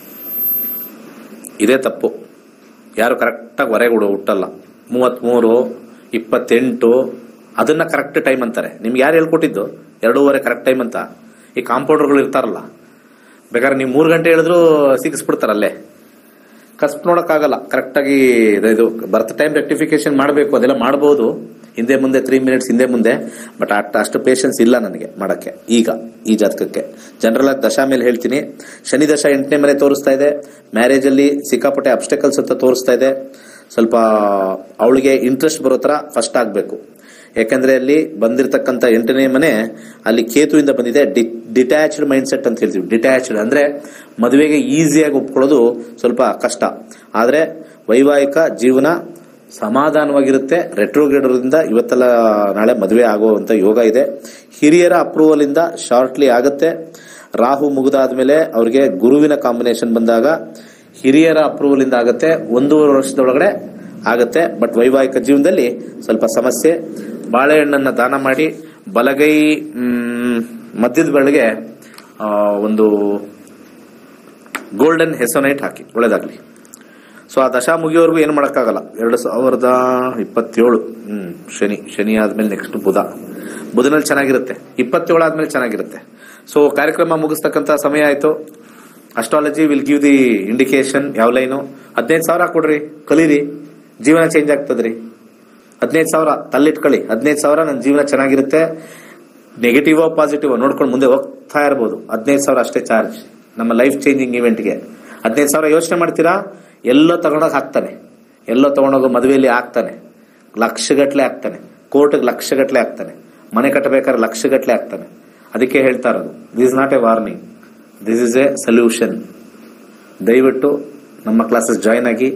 ಇದೇ ತಪ್ಪು ಯಾರು ಕರೆಕ್ಟಾಗಿ ಹೊರಗೆ ಹುಟ್ಟಲ್ಲ ಮೂವತ್ಮೂರು ಇಪ್ಪತ್ತೆಂಟು ಅದನ್ನ ಕರೆಕ್ಟ್ ಟೈಮ್ ಅಂತಾರೆ ನಿಮ್ಗೆ ಯಾರು ಹೇಳ್ಕೊಟ್ಟಿದ್ದು ಎರಡೂವರೆ ಕರೆಕ್ಟ್ ಟೈಮ್ ಅಂತ ಈ ಕಾಂಪೌಂಡರ್ಗಳು ಇರ್ತಾರಲ್ಲ ಬೇಕಾದ್ರೆ ನೀವು ಮೂರು ಗಂಟೆ ಹೇಳಿದ್ರು ಸಿಗಿಸ್ಬಿಡ್ತಾರಲ್ಲೇ ಕಸ್ಪ್ ನೋಡೋಕ್ಕಾಗಲ್ಲ ಕರೆಕ್ಟಾಗಿ ಇದು ಬರ್ತ್ ಟೈಮ್ ರೆಕ್ಟಿಫಿಕೇಶನ್ ಮಾಡಬೇಕು ಅದೆಲ್ಲ ಮಾಡ್ಬೋದು ಹಿಂದೆ ಮುಂದೆ ತ್ರೀ ಮಿನಿಟ್ಸ್ ಹಿಂದೆ ಮುಂದೆ ಬಟ್ ಅಷ್ಟು ಅಷ್ಟು ಪೇಷನ್ಸ್ ಇಲ್ಲ ನನಗೆ ಮಾಡೋಕ್ಕೆ ಈಗ ಈ ಜಾತಕಕ್ಕೆ ಜನರಲ್ ಆಗಿ ದಶಾ ಮೇಲೆ ಹೇಳ್ತೀನಿ ಶನಿ ದಶ ಎಂಟನೇ ಮನೆ ತೋರಿಸ್ತಾ ಇದೆ ಮ್ಯಾರೇಜಲ್ಲಿ ಸಿಕ್ಕಾಪಟ್ಟೆ ಅಬ್ಸ್ಟೆಕಲ್ಸ್ ಅಂತ ತೋರಿಸ್ತಾ ಇದೆ ಸ್ವಲ್ಪ ಅವಳಿಗೆ ಇಂಟ್ರೆಸ್ಟ್ ಬರೋ ಥರ ಫಸ್ಟ್ ಆಗಬೇಕು ಯಾಕಂದ್ರೆ ಅಲ್ಲಿ ಬಂದಿರತಕ್ಕಂಥ ಎಂಟನೇ ಮನೆ ಅಲ್ಲಿ ಕೇತುವಿಂದ ಬಂದಿದೆ ಡಿಟ್ಯಾಚ್ಡ್ ಮೈಂಡ್ ಸೆಟ್ ಅಂತ ಹೇಳ್ತೀವಿ ಡಿಟ್ಯಾಚ್ಡ್ ಅಂದ್ರೆ ಮದುವೆಗೆ ಈಸಿಯಾಗಿ ಒಪ್ಕೊಳ್ಳೋದು ಸ್ವಲ್ಪ ಕಷ್ಟ ಆದ್ರೆ ವೈವಾಹಿಕ ಜೀವನ ಸಮಾಧಾನವಾಗಿರುತ್ತೆ ರೆಟ್ರೋಗ್ರೇಡರಿಂದ ಇವತ್ತೆಲ್ಲ ನಾಳೆ ಮದುವೆ ಆಗುವಂತ ಯೋಗ ಇದೆ ಹಿರಿಯರ ಅಪ್ರೂವಲ್ ಇಂದ ಶಾರ್ಟ್ಲಿ ಆಗುತ್ತೆ ರಾಹು ಮುಗಿದಾದ್ಮೇಲೆ ಅವ್ರಿಗೆ ಗುರುವಿನ ಕಾಂಬಿನೇಷನ್ ಬಂದಾಗ ಹಿರಿಯರ ಅಪ್ರೂವಲ್ ಇಂದ ಆಗುತ್ತೆ ಒಂದೂವರೆ ವರ್ಷದೊಳಗಡೆ ಆಗುತ್ತೆ ಬಟ್ ವೈವಾಹಿಕ ಜೀವನದಲ್ಲಿ ಸ್ವಲ್ಪ ಸಮಸ್ಯೆ ಬಾಳೆಹಣ್ಣನ್ನ ದಾನ ಮಾಡಿ ಬಲಗೈ ಮ್, ಮಧ್ಯದ ಬೆಳಗ್ಗೆ ಆ, ಒಂದು ಗೋಲ್ಡನ್ ಹೆಸೋನೈಟ್ ಹಾಕಿ ಒಳ್ಳೇದಾಗ್ಲಿ ಸೊ ಆ ದಶಾ ಮುಗಿಯೋವರೆಗೂ ಏನು ಮಾಡೋಕ್ಕಾಗಲ್ಲ ಎರಡು ಸಾವಿರದ ಇಪ್ಪತ್ತೇಳು ಹ್ಮ್ ಶನಿ ಶನಿ ಆದ್ಮೇಲೆ ನೆಕ್ಸ್ಟ್ ಬುಧ ಬುಧನಲ್ಲಿ ಚೆನ್ನಾಗಿರುತ್ತೆ ಇಪ್ಪತ್ತೇಳು ಆದ್ಮೇಲೆ ಚೆನ್ನಾಗಿರುತ್ತೆ ಸೊ ಕಾರ್ಯಕ್ರಮ ಮುಗಿಸ್ತಕ್ಕಂಥ ಸಮಯ ಆಯ್ತು astrology will give the indication ಯಾವ ಲೈನು ಹದಿನೈದು ಸಾವಿರ ಕೊಡ್ರಿ ಕಲೀರಿ ಜೀವನ ಚೇಂಜ್ ಆಗ್ತದ್ರಿ ಹದಿನೈದು ಸಾವಿರ ತಲ್ಲಿಟ್ಕೊಳ್ಳಿ ಹದಿನೈದು ಸಾವಿರ ನನ್ನ ಜೀವನ ಚೆನ್ನಾಗಿರುತ್ತೆ ನೆಗೆಟಿವ್ ಪಾಸಿಟಿವ್ ನೋಡ್ಕೊಂಡು ಮುಂದೆ ಹೋಗ್ತಾ ಇರ್ಬೋದು ಹದಿನೈದು ಸಾವಿರ ಅಷ್ಟೇ ಚಾರ್ಜ್ ನಮ್ಮ ಲೈಫ್ ಚೇಂಜಿಂಗ್ ಇವೆಂಟ್ಗೆ ಹದಿನೈದು ಸಾವಿರ ಯೋಚನೆ ಮಾಡ್ತೀರಾ ಎಲ್ಲೋ ತಗೊಂಡೋಗಿ ಹಾಕ್ತಾನೆ ಎಲ್ಲೋ ತಗೊಂಡೋಗಿ ಮದುವೆಯಲ್ಲಿ ಹಾಕ್ತಾನೆ ಲಕ್ಷಗಟ್ಲೆ ಆಗ್ತಾನೆ ಕೋರ್ಟ್ಗೆ ಲಕ್ಷಗಟ್ಲೆ ಆಗ್ತಾನೆ ಮನೆ ಕಟ್ಟಬೇಕಾದ್ರೆ ಲಕ್ಷಗಟ್ಲೆ ಆಗ್ತಾನೆ ಅದಕ್ಕೆ ಹೇಳ್ತಾ ಇರೋದು this not a warning this is a solution ದಯವಿಟ್ಟು ನಮ್ಮ ಕ್ಲಾಸಸ್ ಜಾಯ್ನ್ ಆಗಿ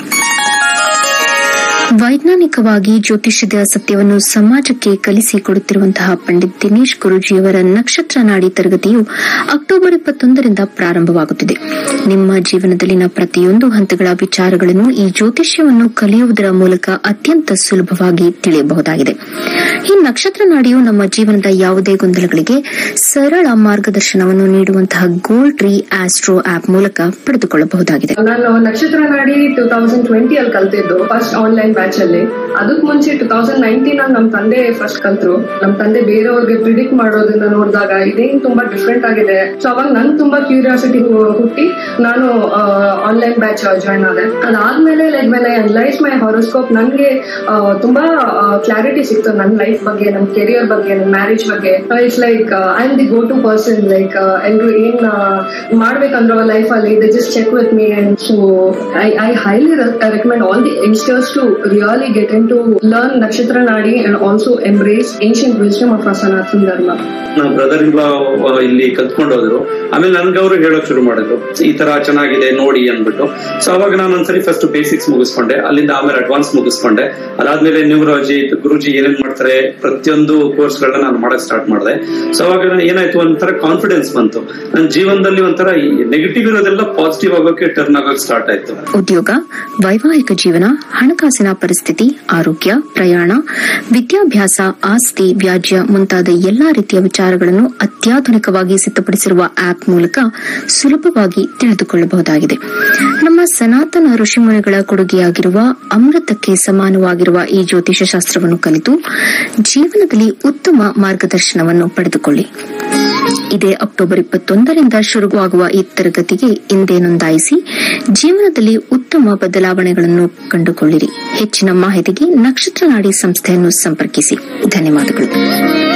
ವೈಜ್ಞಾನಿಕವಾಗಿ ಜ್ಯೋತಿಷ್ಯದ ಸತ್ಯವನ್ನು ಸಮಾಜಕ್ಕೆ ಕಲಿಸಿಕೊಡುತ್ತಿರುವಂತಹ ಪಂಡಿತ್ ದಿನೇಶ್ ಗುರುಜಿಯವರ ನಕ್ಷತ್ರ ನಾಡಿ ತರಗತಿಯು ಅಕ್ಟೋಬರ್ ಇಪ್ಪತ್ತೊಂದರಿಂದ ಪ್ರಾರಂಭವಾಗುತ್ತಿದೆ ನಿಮ್ಮ ಜೀವನದಲ್ಲಿನ ಪ್ರತಿಯೊಂದು ಹಂತಗಳ ವಿಚಾರಗಳನ್ನು ಈ ಜ್ಯೋತಿಷ್ಯವನ್ನು ಕಲಿಯುವುದರ ಮೂಲಕ ಅತ್ಯಂತ ಸುಲಭವಾಗಿ ತಿಳಿಯಬಹುದಾಗಿದೆ ಈ ನಕ್ಷತ್ರ ನಾಡಿಯು ನಮ್ಮ ಜೀವನದ ಯಾವುದೇ ಗೊಂದಲಗಳಿಗೆ ಸರಳ ಮಾರ್ಗದರ್ಶನವನ್ನು ನೀಡುವಂತಹ ಗೋಲ್ಡ್ ಟ್ರೀ ಆಸ್ಟ್ರೋ ಆಪ್ ಮೂಲಕ ಪಡೆದುಕೊಳ್ಳಬಹುದಾಗಿದೆ ನಾನು ನಕ್ಷತ್ರ ನಾಡಿ ಟೂ ತೌಸಂಡ್ ಟ್ವೆಂಟಿ ಅಲ್ಲಿ ಕಲ್ತಿದ್ದು ಫಸ್ಟ್ ಆನ್ಲೈನ್ ಬ್ಯಾಚ್ ಅಲ್ಲಿ ಅದಕ್ ಮುಂಚೆ ಟೂ ತೌಸಂಡ್ ನೈನ್ಟೀನ್ ಅಲ್ಲಿ ನಮ್ ತಂದೆ ಫಸ್ಟ್ ಕಲ್ತ್ರು ನಮ್ ತಂದೆ ಬೇರೆಯವ್ರಿಗೆ ಪ್ರಿಡಿಕ್ಟ್ ಮಾಡೋದನ್ನ ನೋಡಿದಾಗ ಇದೇನ್ ತುಂಬಾ ಡಿಫ್ರೆಂಟ್ ಆಗಿದೆ ಸೊ ಅವಾಗ ನನ್ ತುಂಬಾ ಕ್ಯೂರಿಯಾಸಿಟಿ ಹುಟ್ಟಿ ನಾನು ಆನ್ಲೈನ್ ಬ್ಯಾಚ್ ಜಾಯ್ನ್ ಆದೆ ಅದಾದ್ಮೇಲೆ like when I analyse my horoscope ನನ್ಗೆ ಆ, ತುಂಬಾ ಕ್ಲಾರಿಟಿ ಸಿಕ್ತು ನನ್ನ ಲೈಫ್ ಬಗ್ಗೆ ನಮ್ ಕೆರಿಯರ್ ಬಗ್ಗೆ ನಮ್ ಮ್ಯಾರೇಜ್ ಬಗ್ಗೆ it's like I am the go to person like ಎಲ್ರು ಏನ್ ಆ, ಮಾಡ್ಬೇಕಂದ್ರೆ ಲೈಫ್ ಅಲ್ಲಿ they just check with me and so I I highly recommend all the youngsters to really get in to learn Nakshatra Nadi and also embrace ancient wisdom of Sanatana Dharma ನಮ್ಮ ಬ್ರದರ್ ಇನ್ ಇಲ್ಲಿ ಕಲ್ತ್ಕೊಂಡು ಹೋದ್ರು ಆಮೇಲೆ ನನ್ಗೆ ಅವರು ಹೇಳೋಕ್ ಶುರು ಮಾಡಿದ್ರು ಈ ತರ ಚೆನ್ನಾಗಿದೆ ನೋಡಿ ಅಂದ್ಬಿಟ್ಟು ಸೊ ಅವಾಗ ನಾನು ಒಂದ್ಸರಿ ಫಸ್ಟ್ ಬೇಸಿಕ್ಸ್ ಮುಗಿಸ್ಕೊಂಡೆ ಅಲ್ಲಿಂದ ಆಮೇಲೆ ಅಡ್ವಾನ್ಸ್ ಮುಗಿಸ್ಕೊಂಡೆ ಅದಾದ್ಮೇಲೆ ನ್ಯೂಮರಾಲಜಿ ಗುರುಜಿ ಏನೇನ್ ಮಾಡ್ತಾರೆ ಪ್ರತಿಯೊಂದು ಕೋರ್ಸ್ ಗಳನ್ನ ನಾನು ಮಾಡಕ್ ಸ್ಟಾರ್ಟ್ ಮಾಡಿದೆ ಸೊ ಅವಾಗ ನಾನು ಏನಾಯ್ತು ಒಂಥರ ಕಾನ್ಫಿಡೆನ್ಸ್ ಬಂತು ನನ್ನ ಜೀವನದಲ್ಲಿ ಒಂಥರ ನೆಗೆಟಿವ್ ಇರೋದೆಲ್ಲ ಪಾಸಿಟಿವ್ ಆಗೋಕೆ ಟರ್ನ್ ಆಗೋಕೆ ಸ್ಟಾರ್ಟ್ ಆಯ್ತು ಉದ್ಯೋಗ ವೈವಾಹಿಕ ಜೀವನ ಹಣಕಾಸಿನ ಪರಿಸ್ಥಿತಿ ಆರೋಗ್ಯ ಪ್ರಯಾಣ ವಿದ್ಯಾಭ್ಯಾಸ ಆಸ್ತಿ ವ್ಯಾಜ್ಯ ಮುಂತಾದ ಎಲ್ಲಾ ರೀತಿಯ ವಿಚಾರಗಳನ್ನು ಅತ್ಯಾಧುನಿಕವಾಗಿ ಸಿದ್ಧಪಡಿಸಿರುವ ಆಪ್ ಮೂಲಕ ಸುಲಭವಾಗಿ ತಿಳಿದುಕೊಳ್ಳಬಹುದಾಗಿದೆ ನಮ್ಮ ಸನಾತನ ಋಷಿಮುನಿಗಳ ಕೊಡುಗೆಯಾಗಿರುವ ಅಮೃತಕ್ಕೆ ಸಮಾನವಾಗಿರುವ ಈ ಜ್ಯೋತಿಷ ಶಾಸ್ತ್ರವನ್ನು ಕಲಿತು ಜೀವನದಲ್ಲಿ ಉತ್ತಮ ಮಾರ್ಗದರ್ಶನವನ್ನು ಪಡೆದುಕೊಳ್ಳಿ ಇದೇ ಅಕ್ಟೋಬರ್ ಇಪ್ಪತ್ತೊಂದರಿಂದ ಶುರುವಾಗುವ ಈ ತರಗತಿಗೆ ಇಂದೇ ನೋಂದಾಯಿಸಿ ಜೀವನದಲ್ಲಿ ಉತ್ತಮ ಬದಲಾವಣೆಗಳನ್ನು ಕಂಡುಕೊಳ್ಳಿರಿ ಹೆಚ್ಚಿನ ಮಾಹಿತಿಗೆ ನಕ್ಷತ್ರ ನಾಡಿ ಸಂಸ್ಥೆಯನ್ನು ಸಂಪರ್ಕಿಸಿ ಧನ್ಯವಾದಗಳು